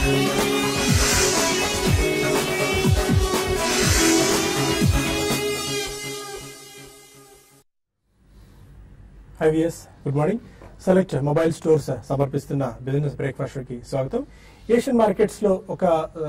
High VS good morning select mobile stores సమర్పిస్తున్న business breakfast కి స్వాగతం ఏషియన్ మార్కెట్స్ లో ఒక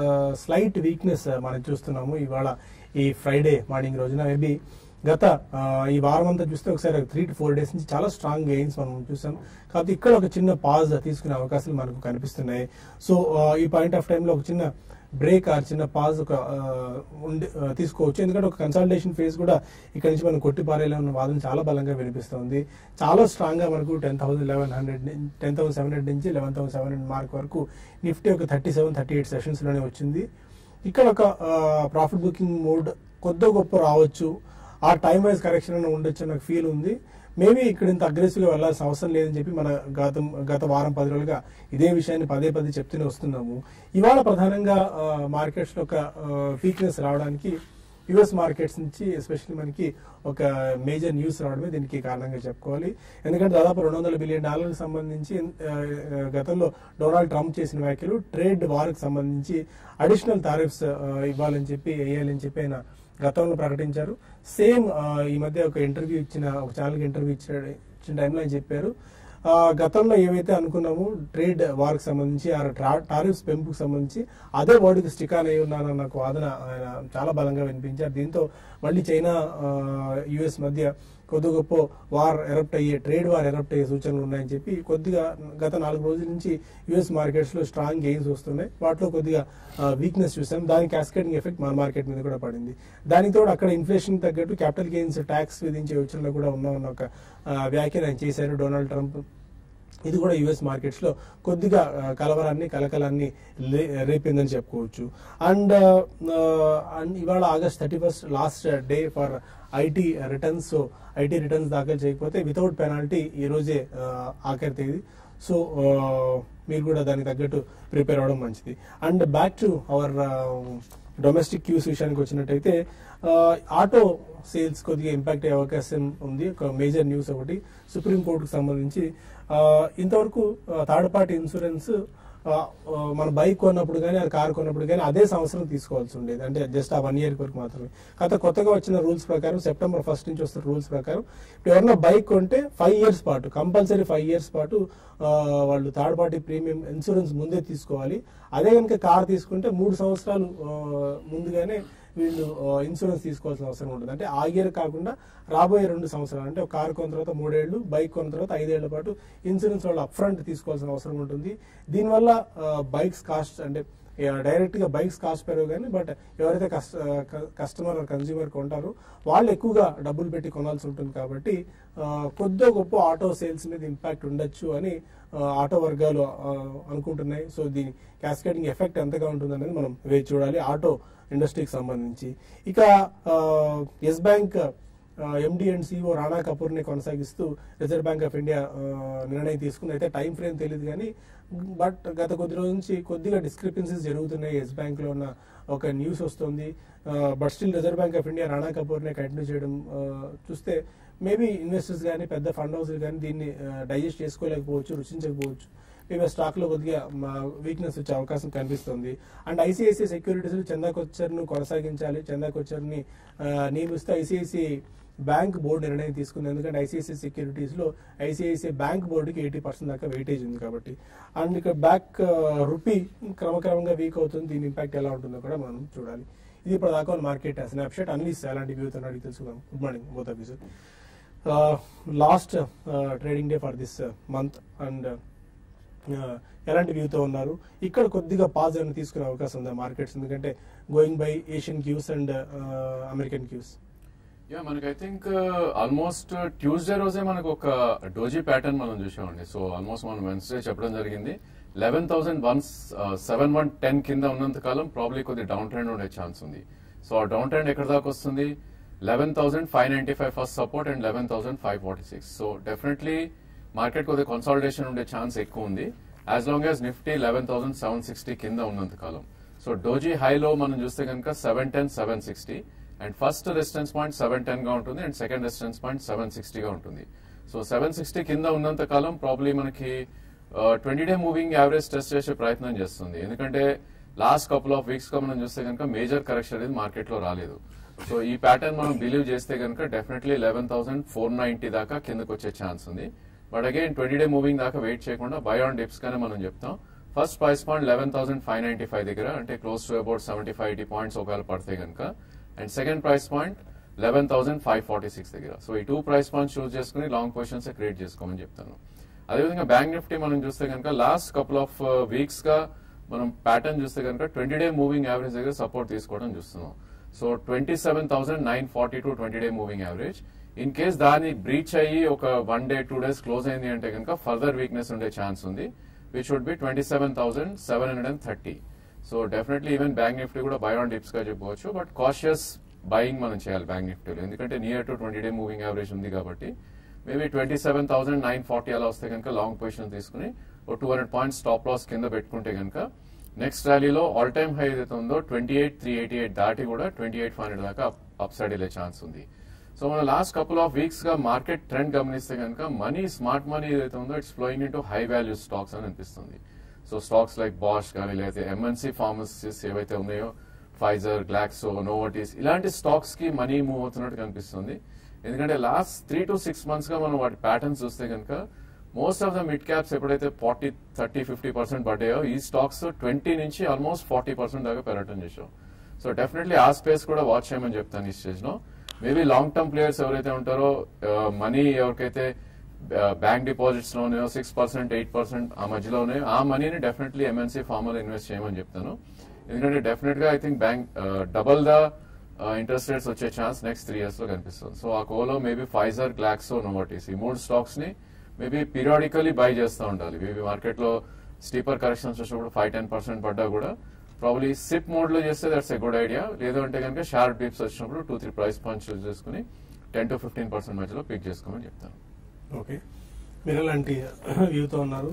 స్లైట్ వీక్నెస్ మనం చూస్తున్నాము ఇవాళ ఈ ఫ్రైడే మార్నింగ్ రోజున మేబీ గత ఆ, ఈ వారం అంతా చూస్తే ఒకసారి త్రీ టు ఫోర్ డేస్ నుంచి చాలా స్ట్రాంగ్ గెయిన్స్ మనం చూసాం కాబట్టి ఇక్కడ ఒక చిన్న పాజ్ తీసుకునే అవకాశాలు మనకు కనిపిస్తున్నాయి సో ఆ, ఈ పాయింట్ ఆఫ్ టైంలో ఒక చిన్న బ్రేక్ ఆర్ చిన్న పాజ్ ఒక ఆ, ఉండి ఆ, తీసుకోవచ్చు ఎందుకంటే ఒక కన్సల్టేషన్ ఫేజ్ కూడా ఇక్కడ నుంచి మనం కొట్టి పారేలా ఉన్న వాదన చాలా బలంగా వినిపిస్తుంది చాలా స్ట్రాంగ్ గా మనకు ten thousand eleven hundred ten thousand seven hundred నుంచి eleven thousand seven hundred mark వరకు నిఫ్టీ ఒక thirty seven thirty eight sessions లోనే వచ్చింది ఇక్కడ ఒక ప్రాఫిట్ బుకింగ్ మోడ్ కొద్ది గొప్ప రావచ్చు ఆ టైం వైజ్ కరెక్షన్ అని ఉండొచ్చు నాకు ఫీల్ ఉంది మేబీ ఇక్కడ ఇంత అగ్రెసివ్ గా వెళ్లాల్సిన అవసరం లేదని చెప్పి మన గత గత వారం పది రోజులుగా ఇదే విషయాన్ని పదే పదే చెప్తూనే వస్తున్నాము ఇవాళ ప్రధానంగా మార్కెట్స్ లో ఒక వీక్నెస్ రావడానికి యుఎస్ మార్కెట్స్ నుంచి ఎస్పెషల్లీ మనకి ఒక మేజర్ న్యూస్ రావడమే దీనికి కారణంగా చెప్పుకోవాలి ఎందుకంటే దాదాపు రెండు వందల బిలియన్ డాలర్లకు సంబంధించి ఆ, ఆ, గతంలో డొనాల్డ్ ట్రంప్ చేసిన వ్యాఖ్యలు ట్రేడ్ వార్కి సంబంధించి అడిషనల్ టారిఫ్స్ ఇవ్వాలని చెప్పి వేయాలని చెప్పి ఆయన గతంలో ప్రకటించారు సేమ్ ఈ మధ్య ఒక ఇంటర్వ్యూ ఇచ్చిన ఒక ఛానల్కి ఇంటర్వ్యూ ఇచ్చిన ఇచ్చిన టైంలో ఆయన చెప్పారు ఆ, గతంలో ఏవైతే అనుకున్నామో ట్రేడ్ వార్కి సంబంధించి ఆ టారిఫ్స్ పెంపుకు సంబంధించి అదే వర్డ్కి స్టిక్ ఆన్ అయి ఉన్నానన్న ఒక వాదన ఆయన చాలా బలంగా వినిపించారు దీంతో మళ్ళీ చైనా యుఎస్ మధ్య కొద్ది గొప్ప వార్ ఎరప్ట్ అయ్యే ట్రేడ్ వార్ ఎరప్ట్ అయ్యే సూచనలు ఉన్నాయని చెప్పి కొద్దిగా గత నాలుగు రోజుల నుంచి యుఎస్ మార్కెట్స్ లో స్ట్రాంగ్ గెయిన్స్ వస్తున్నాయి వాటిలో కొద్దిగా వీక్నెస్ చూసాం దాని క్యాస్కేడింగ్ ఎఫెక్ట్ మన మార్కెట్ మీద కూడా పడింది దానికి తోడు అక్కడ ఇన్ఫ్లేషన్ తగ్గట్టు క్యాపిటల్ గెయిన్స్ ట్యాక్స్ విధించే యోచనలో కూడా ఉన్నామన్న ఒక ఆ, వ్యాఖ్యలు ఆయన చేశారు డొనాల్డ్ ట్రంప్ ఇది కూడా యుఎస్ మార్కెట్స్ లో కొద్దిగా ఆ, కలవరాన్ని కలకలాన్ని లే- రేపిందని చెప్పుకోవచ్చు అండ్ అండ్ ఇవాళ August thirty first last day for IT returns so IT returns దాఖలు చేయకపోతే వితౌట్ పెనాల్టీ ఈ రోజే ఆ, ఆఖరి తేదీ సో మీరు కూడా దానికి తగ్గట్టు ప్రిపేర్ అవ్వడం మంచిది and back to our domestic cues విషయానికి వచ్చినట్టయితే ఆటో సేల్స్ కొద్దిగా ఇంపాక్ట్ అయ్యే అవకాశం ఉంది ఒక మేజర్ న్యూస్ ఒకటి సుప్రీం కోర్టుకు సంబంధించి ఆ, ఇంతవరకు థర్డ్ పార్టీ ఇన్సూరెన్స్ ఆ, ఆ, మన బైక్ కొన్నప్పుడు కానీ అది కార్ కొన్నప్పుడు కానీ అదే సంవత్సరం తీసుకోవాల్సి ఉండేది అంటే జస్ట్ ఆ వన్ ఇయర్ వరకు మాత్రమే కాకపోతే కొత్తగా వచ్చిన రూల్స్ ప్రకారం సెప్టెంబర్ ఫస్ట్ నుంచి వస్తున్న రూల్స్ ప్రకారం ఇప్పుడు ఎవరైనా బైక్ కొంటే ఫైవ్ ఇయర్స్ పాటు కంపల్సరీ ఫైవ్ ఇయర్స్ పాటు ఆ, వాళ్ళు థర్డ్ పార్టీ ప్రీమియం ఇన్సూరెన్స్ ముందే తీసుకోవాలి అదే కనుక కార్ తీసుకుంటే మూడు సంవత్సరాలు ఆ, ముందుగానే వీళ్ళు ఇన్సూరెన్స్ తీసుకోవాల్సిన అవసరం ఉంటుంది అంటే ఆ ఇయర్ కాకుండా రాబోయే రెండు సంవత్సరాలు అంటే ఒక కారు కొన్న తర్వాత మూడేళ్లు బైక్ కొన్న తర్వాత ఐదేళ్ల పాటు ఇన్సూరెన్స్ వాళ్ళు అప్ఫ్రంట్ తీసుకోవాల్సిన అవసరం ఉంటుంది దీనివల్ల బైక్స్ కాస్ట్ అంటే డైరెక్ట్ గా బైక్స్ కాస్ట్ పెరగవు కానీ బట్ ఎవరైతే కస్టమర్ కన్జ్యూమర్ కొంటారో వాళ్ళు ఎక్కువగా డబ్బులు పెట్టి కొనాల్సి ఉంటుంది కాబట్టి ఆ, కొద్దిగా గొప్ప ఆటో సేల్స్ మీద ఇంపాక్ట్ ఉండొచ్చు అని ఆ, ఆటో వర్గాలు ఆ, అనుకుంటున్నాయి సో దీని క్యాస్కేడింగ్ ఎఫెక్ట్ ఎంతగా ఉంటుంది అనేది మనం వేచి చూడాలి ఆటో ఇండస్ట్రీకి సంబంధించి ఇక Yes Bank MD and CEO Rana Kapoor ని కొనసాగిస్తూ రిజర్వ్ బ్యాంక్ ఆఫ్ ఇండియా ఆ, నిర్ణయం తీసుకుంది అయితే టైం ఫ్రేమ్ తెలియదు కానీ బట్ గత కొద్ది రోజుల నుంచి కొద్దిగా డిస్క్రిపెన్సీస్ జరుగుతున్నాయి ఎస్ బ్యాంక్ లో ఉన్న ఒక న్యూస్ వస్తుంది but still Reserve Bank of India Rana Kapoor ని కంటిన్యూ చేయడం ఆ, చూస్తే మేబీ ఇన్వెస్టర్స్ కానీ పెద్ద ఫండ్ హౌసెస్ కానీ దీన్ని డైజెస్ట్ చేసుకోలేకపోవచ్చు రుచించకపోవచ్చు మేబీ స్టాక్ లో కొద్దిగా వీక్నెస్ వచ్చే అవకాశం కనిపిస్తుంది అండ్ ఐసిఐసిఐ సెక్యూరిటీస్ చందా కొచ్చర్ ను కొనసాగించాలి చందా కొచ్చర్ ని ఆ, నియమిస్తూ ఐసిఐసిఐ బ్యాంక్ బోర్డు నిర్ణయం తీసుకుంది ఎందుకంటే ఐసిఐసిఐ సెక్యూరిటీస్ లో ఐసిఐసిఐ బ్యాంక్ బోర్డుకి ఎయిటీ పర్సెంట్ దాకా వెయిటేజ్ ఉంది కాబట్టి అండ్ ఇక్కడ బ్యాక్ రూపీ క్రమక్రమంగా వీక్ అవుతుంది దీని ఇంపాక్ట్ ఎలా ఉంటుందో కూడా మనం చూడాలి ఇది ఇప్పుడు దాకా మార్కెట్ స్నాప్షాట్ అన్లీస్ ఎలాంటి వ్యూ అడిగి తెలుసుకుందాం good morning both officer last trading day for this month and ఎలాంటి వ్యూతో ఉన్నారు ఇక్కడ కొద్దిగా పాజ్ అని తీసుకునే అవకాశం ఉంది మార్కెట్స్ ఎందుకంటే going by Asian cues and American cues yeah మనకి ఐ థింక్ ఆల్మోస్ట్ ట్యూస్డే రోజే మనకు ఒక డోజీ ప్యాటర్న్ మనం చూసామండి సో ఆల్మోస్ట్ మనం వెన్స్డే చెప్పడం జరిగింది eleven thousand one seven one ten కింద ఉన్నంత కాలం ప్రాబ్లీ కొద్ది డౌన్ ట్రెండ్ ఉండే ఛాన్స్ ఉంది సో ఆ డౌన్ ట్రెండ్ ఎక్కడ దాకా వస్తుంది eleven thousand five ninety five first support and eleven thousand five forty six so definitely market కొద్దిగా కన్సాలిడేషన్ ఉండే ఛాన్స్ ఎక్కువ ఉంది as long as Nifty eleven thousand seven sixty కింద ఉన్నంత కాలం సో డోజీ హైలో మనం చూస్తే కనుక seven ten seven sixty and first resistance point seven ten గా ఉంటుంది and second resistance point seven sixty గా ఉంటుంది సో సెవెన్ సిక్స్టీ కింద ఉన్నంత కాలం ప్రాబ్లీ మనకి twenty day moving average test చేసే ప్రయత్నం చేస్తుంది ఎందుకంటే లాస్ట్ కపుల్ ఆఫ్ వీక్స్ గా మనం చూస్తే కనుక మేజర్ కరెక్షన్ అనేది మార్కెట్ లో రాలేదు సో ఈ ప్యాటర్న్ మనం బిలీవ్ చేస్తే కనుక definitely eleven thousand four ninety దాకా కిందకు వచ్చే ఛాన్స్ ఉంది but again twenty day moving దాకా వెయిట్ చేయకుండా బై ఆన్ డిప్స్ గానే మనం చెప్తాం first price point eleven thousand five ninety five దగ్గర అంటే close to about seventy five eighty points ఒకవేళ పడితే కనుక and second price point eleven thousand five forty six దగ్గర సో ఈ టూ ప్రైస్ పాయింట్స్ చూస్ చేసుకుని లాంగ్ పొజిషన్స్ క్రియేట్ చేసుకోమని చెప్తాను అదేవిధంగా బ్యాంక్ నిఫ్టీ మనం చూస్తే కనుక లాస్ట్ కపుల్ ఆఫ్ వీక్స్ గా మనం ప్యాటర్న్ చూస్తే కనుక ట్వంటీ డే మూవింగ్ యావరేజ్ దగ్గర సపోర్ట్ తీసుకోవడం చూస్తున్నాం so twenty seven thousand nine forty to twenty day moving average in case దాన్ని బ్రీచ్ అయ్యి ఒక one day two days close అయింది అంటే కనుక ఫర్దర్ వీక్నెస్ ఉండే ఛాన్స్ ఉంది which would be twenty seven thousand seven hundred and thirty so definitely even Bank Nifty కూడా buy on dips గా చెప్పుకోవచ్చు బట్ కాషియస్ బయింగ్ మనం చేయాలి బ్యాంక్ నిఫ్టీలో ఎందుకంటే near to twenty day moving average ఉంది కాబట్టి maybe twenty seven thousand nine forty అలా వస్తే కనుక లాంగ్ పొజిషన్ తీసుకుని ఓ two hundred points stop loss కింద పెట్టుకుంటే కనుక నెక్స్ట్ ర్యాలీలో ఆల్ టైమ్ హై ఏదైతే ఉందో twenty eight three eighty eight దాటి కూడా ట్వంటీ ఎయిట్ ఫైవ్ హండ్రెడ్ దాకా అప్ సైడ్ వెళ్ళే ఛాన్స్ ఉంది సో మన లాస్ట్ కపుల్ ఆఫ్ వీక్స్ గా మార్కెట్ ట్రెండ్ గమనిస్తే కనుక మనీ స్మార్ట్ మనీ ఏదైతే ఉందో it's flowing in high value stocks అని అనిపిస్తుంది సో స్టాక్స్ లైక్ బాష్ కానీ లేకపోతే ఎంఎన్సీ ఫార్మసీస్ ఏవైతే ఉన్నాయో ఫైజర్ గ్లాక్సో నోవోటీస్ ఇలాంటి స్టాక్స్ కి మనీ మూవ్ అవుతున్నట్టు కనిపిస్తుంది ఎందుకంటే last three to six months గా మనం వాటి ప్యాటర్న్స్ చూస్తే కనుక most of the mid caps ఎప్పుడైతే ఫార్టీ థర్టీ ఫిఫ్టీ పర్సెంట్ పడ్డాయో ఈ స్టాక్స్ ట్వంటీ నుంచి ఆల్మోస్ట్ ఫార్టీ పర్సెంట్ దాకా పెరగటం చేసాం సో డెఫినెట్లీ ఆ స్పేస్ కూడా వాచ్ చేయమని చెప్తాను ఈ స్టేజ్ లో మేబీ లాంగ్ టర్మ్ ప్లేయర్స్ ఎవరైతే ఉంటారో మనీ ఎవరికైతే బ్యాంక్ డిపాజిట్స్ లో ఉన్నాయో సిక్స్ పర్సెంట్ ఎయిట్ పర్సెంట్ ఆ మధ్యలో ఉన్నాయో ఆ మనీని డెఫినెట్లీ ఎంఎన్సీ ఫార్మర్ ఇన్వెస్ట్ చేయమని చెప్తాను ఎందుకంటే డెఫినెట్ గా I think bank double the interest rates వచ్చే ఛాన్స్ నెక్స్ట్ త్రీ ఇయర్స్ లో కనిపిస్తుంది సో ఆ కోలో మేబీ ఫైజర్ గ్లాక్సో నోవోటీస్ ఈ మూడు స్టాక్స్ ని మేబీ పీరియాడికలీ బై చేస్తూ ఉండాలి మేబీ మార్కెట్ లో స్టీపర్ కరెక్షన్స్ వచ్చినప్పుడు ఫైవ్ టెన్ పర్సెంట్ పడ్డా కూడా ప్రాబ్లీ సిప్ మోడ్ లో చేస్తే దట్స్ ఎ గుడ్ ఐడియా లేదు అంటే కనుక షార్ప్ డిప్స్ వచ్చినప్పుడు two three price points choose చేసుకుని టెన్ టు ఫిఫ్టీన్ పర్సెంట్ మధ్యలో పిక్ చేసుకోమని చెప్తాను ఓకే మీరు ఎలాంటి వ్యూతో ఉన్నారు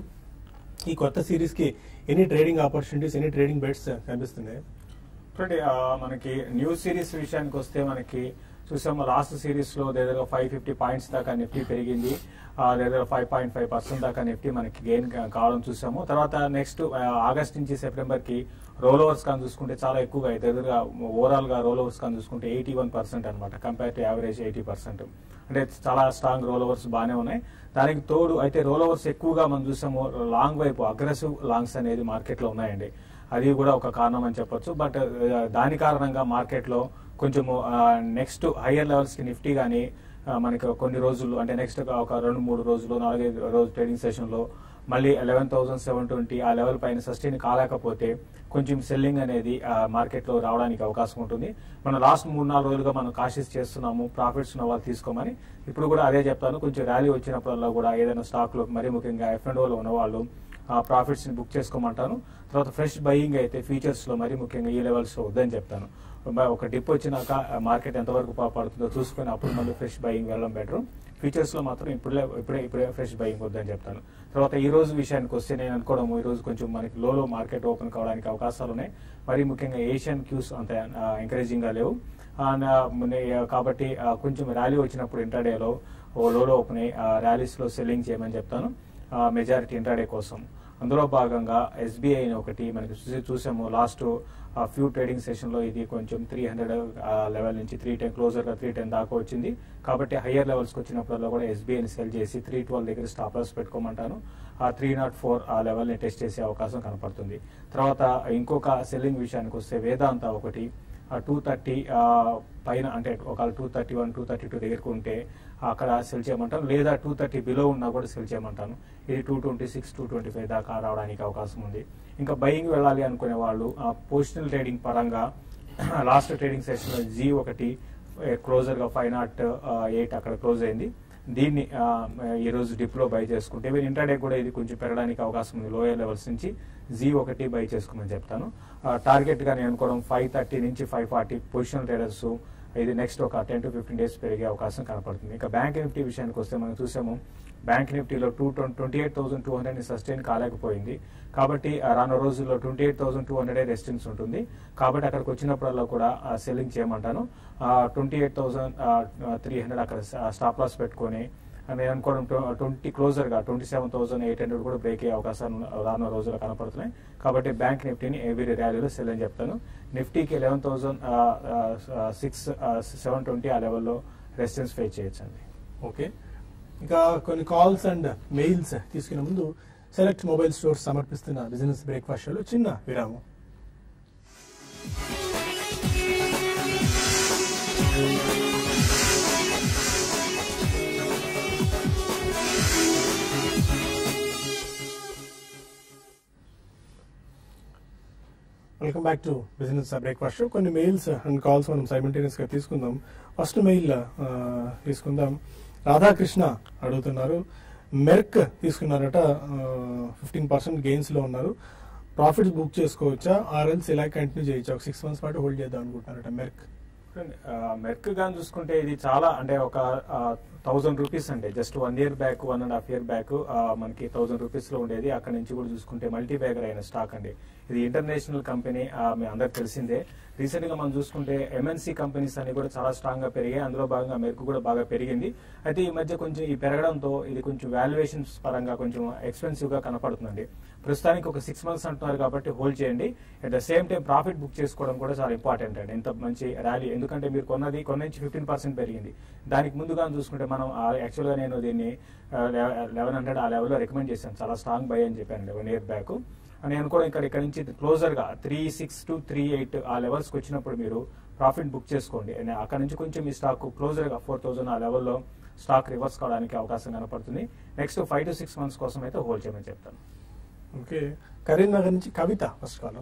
ఈ కొత్త సిరీస్ కి ఎన్ని ట్రేడింగ్ ఆపర్చునిటీస్ ఎన్ని ట్రేడింగ్ బెట్స్ కనిపిస్తున్నాయి చూడండి ఆ, మనకి న్యూ సిరీస్ విషయానికి వస్తే మనకి చూసాము లాస్ట్ సిరీస్ లో దగ్గర ఫైవ్ ఫిఫ్టీ పాయింట్స్ దాకా నిఫ్టీ పెరిగింది దగ్గర ఫైవ్ పాయింట్ ఫైవ్ పర్సెంట్ దాకా నిఫ్టీ మనకి గెయిన్ కావడం చూసాము తర్వాత నెక్స్ట్ ఆగస్ట్ నుంచి సెప్టెంబర్ కి రోల్ ఓవర్స్ కానీ చూసుకుంటే చాలా ఎక్కువగా దగ్గరగా ఓవరాల్ గా రోల్ ఓవర్స్ కానీ చూసుకుంటే ఎయిటీ వన్ పర్సెంట్ అనమాట compare to average eighty percent అంటే చాలా స్ట్రాంగ్ రోల్ ఓవర్స్ బాగానే ఉన్నాయి దానికి తోడు అయితే రోల్ ఓవర్స్ ఎక్కువగా మనం చూసాము లాంగ్ వైపు అగ్రెసివ్ లాంగ్స్ అనేది మార్కెట్ లో ఉన్నాయండి అది కూడా ఒక కారణం అని చెప్పొచ్చు బట్ ఆ, దాని కారణంగా మార్కెట్ లో కొంచెం నెక్స్ట్ హయ్యర్ లెవెల్స్ కి నిఫ్టీ కానీ మనకి కొన్ని రోజులు అంటే నెక్స్ట్ ఒక రెండు మూడు రోజులు నాలుగైదు రోజు ట్రేడింగ్ సెషన్ లో మళ్ళీ లెవెన్ థౌసండ్ సెవెన్ ట్వంటీ ఆ లెవెల్ పైన సస్టైన్ కాలేకపోతే కొంచెం సెల్లింగ్ అనేది మార్కెట్ లో రావడానికి అవకాశం ఉంటుంది మనం లాస్ట్ మూడు నాలుగు రోజులుగా మనం కాషిస్ చేస్తున్నాము ప్రాఫిట్స్ ఉన్న వాళ్ళు తీసుకోమని ఇప్పుడు కూడా అదే చెప్తాను కొంచెం ర్యాలీ వచ్చినప్పుడల్లా కూడా ఏదైనా స్టాక్ లో మరీ ముఖ్యంగా ఎఫ్ అండ్ ఓలో ఉన్న వాళ్ళు ఆ ప్రాఫిట్స్ ని బుక్ చేసుకోమంటాను తర్వాత ఫ్రెష్ బయింగ్ అయితే ఫీచర్స్ లో మరీ ముఖ్యంగా ఈ లెవెల్స్ లో వద్దని చెప్తాను బ- ఒక డిప్ వచ్చినాక మార్కెట్ ఎంతవరకు పా- పడుతుందో చూసుకొని అప్పుడు మళ్ళీ ఫ్రెష్ బయింగ్ వెళ్ళడం బెటర్ ఫీచర్స్ లో మాత్రం ఇప్పుడే ఇప్పుడే ఇప్పుడే ఫ్రెష్ బయింగ్ వద్దని చెప్తాను తర్వాత ఈ రోజు విషయానికి వస్తే నేను అనుకోవడం ఈ రోజు కొంచెం మనకి లోలో మార్కెట్ ఓపెన్ కావడానికి అవకాశాలు ఉన్నాయి మరీ ముఖ్యంగా ఏషియన్ క్యూస్ అంత ఎంకరేజింగ్ గా లేవు ఆ, నా- మన- కాబట్టి ఆ, కొంచెం ర్యాలీ వచ్చినప్పుడు ఇంటర్డేలో ఓ లోలో ఓపెన్ అయ్యి ర్యాలీస్ లో సెల్లింగ్ చేయమని చెప్తాను మెజారిటీ ఇంటర్డే కోసం అందులో భాగంగా ఎస్బీఐ ఒకటి మనకి చూసి చూసాము లాస్ట్ ఫ్యూ ట్రేడింగ్ సెషన్ లో ఇది కొంచెం త్రీ హండ్రెడ్ లెవెల్ నుంచి త్రీ టెన్ క్లోజర్ గా త్రీ టెన్ దాకా వచ్చింది కాబట్టి హయ్యర్ లెవెల్స్ కి వచ్చినప్పుడల్లా కూడా ఎస్బీఐని సెల్ చేసి త్రీ ట్వెల్వ్ దగ్గర స్టాప్ లాస్ పెట్టుకోమంటాను ఆ త్రీ నాట్ ఫోర్ ఆ లెవెల్ ని టెస్ట్ చేసే అవకాశం కనపడుతుంది తర్వాత ఇంకొక సెల్లింగ్ విషయానికి వస్తే వేదాంత ఒకటి టూ థర్టీ పైన అంటే ఒక two thirty one two thirty two దగ్గరకు ఉంటే అక్కడ సెల్ చేయమంటాను లేదా టూ థర్టీ బిలో ఉన్నా కూడా సెల్ చేయమంటాను ఇది two twenty six two twenty five దాకా రావడానికి అవకాశం ఉంది ఇంకా బయింగ్ వెళ్ళాలి అనుకునే వాళ్ళు పొజిషనల్ ట్రేడింగ్ పరంగా లాస్ట్ ట్రేడింగ్ సెషన్ లో జీ ఒకటి క్లోజర్ గా ఫైవ్ నాట్ ఎయిట్ అక్కడ క్లోజ్ అయింది దీన్ని ఆ, ఈ రోజు డిప్ లో బై చేసుకుంటే ఈవెన్ ఇంటర్డే కూడా ఇది కొంచెం పెరగడానికి అవకాశం ఉంది లోయర్ లెవెల్స్ నుంచి జీ ఒకటి బై చేసుకోమని చెప్తాను టార్గెట్ గా నేను అనుకోవడం ఫైవ్ థర్టీ నుంచి ఫైవ్ ఫార్టీ పొజిషనల్ ట్రేడర్స్ ఇది నెక్స్ట్ ఒక టెన్ టు ఫిఫ్టీన్ డేస్ పెరిగే అవకాశం కనపడుతుంది ఇంకా బ్యాంక్ నిఫ్టీ విషయానికి వస్తే మనం చూసాము బ్యాంక్ నిఫ్టీలో two twenty eight thousand two hundred sustain కాలేకపోయింది కాబట్టి ఆ రానున్న రోజుల్లో twenty eight thousand two hundred resistance ఉంటుంది కాబట్టి అక్కడికి వచ్చినప్పుడల్లా కూడా సెల్లింగ్ చేయమంటాను twenty eight thousand three hundred అక్కడ స్టాప్ లాస్ పెట్టుకొని నేను అనుకోవడం ట్వంటీ క్లోజర్ గా twenty seven thousand eight hundred కూడా బ్రేక్ అయ్యే అవకాశాలు రానున్న రోజుల్లో కనపడుతున్నాయి కాబట్టి బ్యాంక్ నిఫ్టీని ఎవ్రీ ర్యాలీలో సెల్ అని చెప్తాను నిఫ్టీకి eleven thousand six seven twenty ఆ లెవెల్లో రెసిస్టెన్స్ ఫేస్ చేయొచ్చండి ఓకే ఇంకా కొన్ని కాల్స్ అండ్ మెయిల్స్ తీసుకునే ముందు సెలెక్ట్ మొబైల్ స్టోర్స్ సమర్పిస్తున్న బిజినెస్ బ్రేక్ఫాస్ట్ షోలో చిన్న విరామం welcome back to business breakfast show కొన్ని మెయిల్స్ అండ్ కాల్స్ మనం సైమిల్టేనియస్ గా తీసుకుందాం ఫస్ట్ మెయిల్ తీసుకుందాం రాధాకృష్ణ అడుగుతున్నారు మెర్క్ తీసుకున్నారట ఫిఫ్టీన్ పర్సెంట్ గెయిన్స్ లో ఉన్నారు ప్రాఫిట్స్ బుక్ చేసుకోవచ్చా ఆర్ఎల్స్ ఇలా కంటిన్యూ చేయొచ్చా ఒక సిక్స్ మంత్స్ పాటు హోల్డ్ చేద్దాం అనుకుంటున్నారట మెర్క్ మెర్క్ గాని చూసుకుంటే ఇది చాలా అంటే ఒక థౌసండ్ రూపీస్ అండి just one year back one and half year back మనకి థౌసండ్ రూపీస్ లో ఉండేది అక్కడ నుంచి కూడా చూసుకుంటే మల్టీ బ్యాగర్ అయిన స్టాక్ అండి ఇది ఇంటర్నేషనల్ కంపెనీ మీ అందరికి తెలిసిందే రీసెంట్ గా మనం చూసుకుంటే ఎంఎన్సీ కంపెనీస్ అన్ని కూడా చాలా స్ట్రాంగ్ గా పెరిగాయి అందులో భాగంగా మెరుకు కూడా బాగా పెరిగింది అయితే ఈ మధ్య కొంచెం ఈ పెరగడంతో ఇది కొంచెం వాల్యుయేషన్స్ పరంగా కొంచెం ఎక్స్పెన్సివ్ గా కనపడుతుందండి ప్రస్తుతానికి ఒక సిక్స్ మంత్స్ అంటున్నారు కాబట్టి హోల్డ్ చేయండి at the same time profit book చేసుకోవడం కూడా చాలా ఇంపార్టెంట్ అండి ఇంత మంచి ర్యాలీ ఎందుకంటే మీరు కొన్నది కొన్న నుంచి ఫిఫ్టీన్ పర్సెంట్ పెరిగింది దానికి ముందుగా చూసుకుంటే మనం యాక్చువల్ గా నేను దీన్ని లెవెన్ హండ్రెడ్ ఆ లెవెల్లో రికమెండ్ చేశాను చాలా స్ట్రాంగ్ బై అని చెప్పాను వన్ ఇయర్ బ్యాక్ నేను కూడా ఇక్కడ ఇక్కడ నుంచి క్లోజర్ గా three six to three eight ఆ లెవెల్స్ కి వచ్చినప్పుడు మీరు ప్రాఫిట్ బుక్ చేసుకోండి And అక్కడ నుంచి కొంచెం మీ స్టాక్ క్లోజర్ గా ఫోర్ థౌసండ్ ఆ లెవెల్లో స్టాక్ రివర్స్ కావడానికి అవకాశం కనపడుతుంది next five to six months కోసం అయితే హోల్డ్ చేయమని చెప్తాను ఓకే కరీంనగర్ నుంచి కవిత ఫస్ట్ కాల్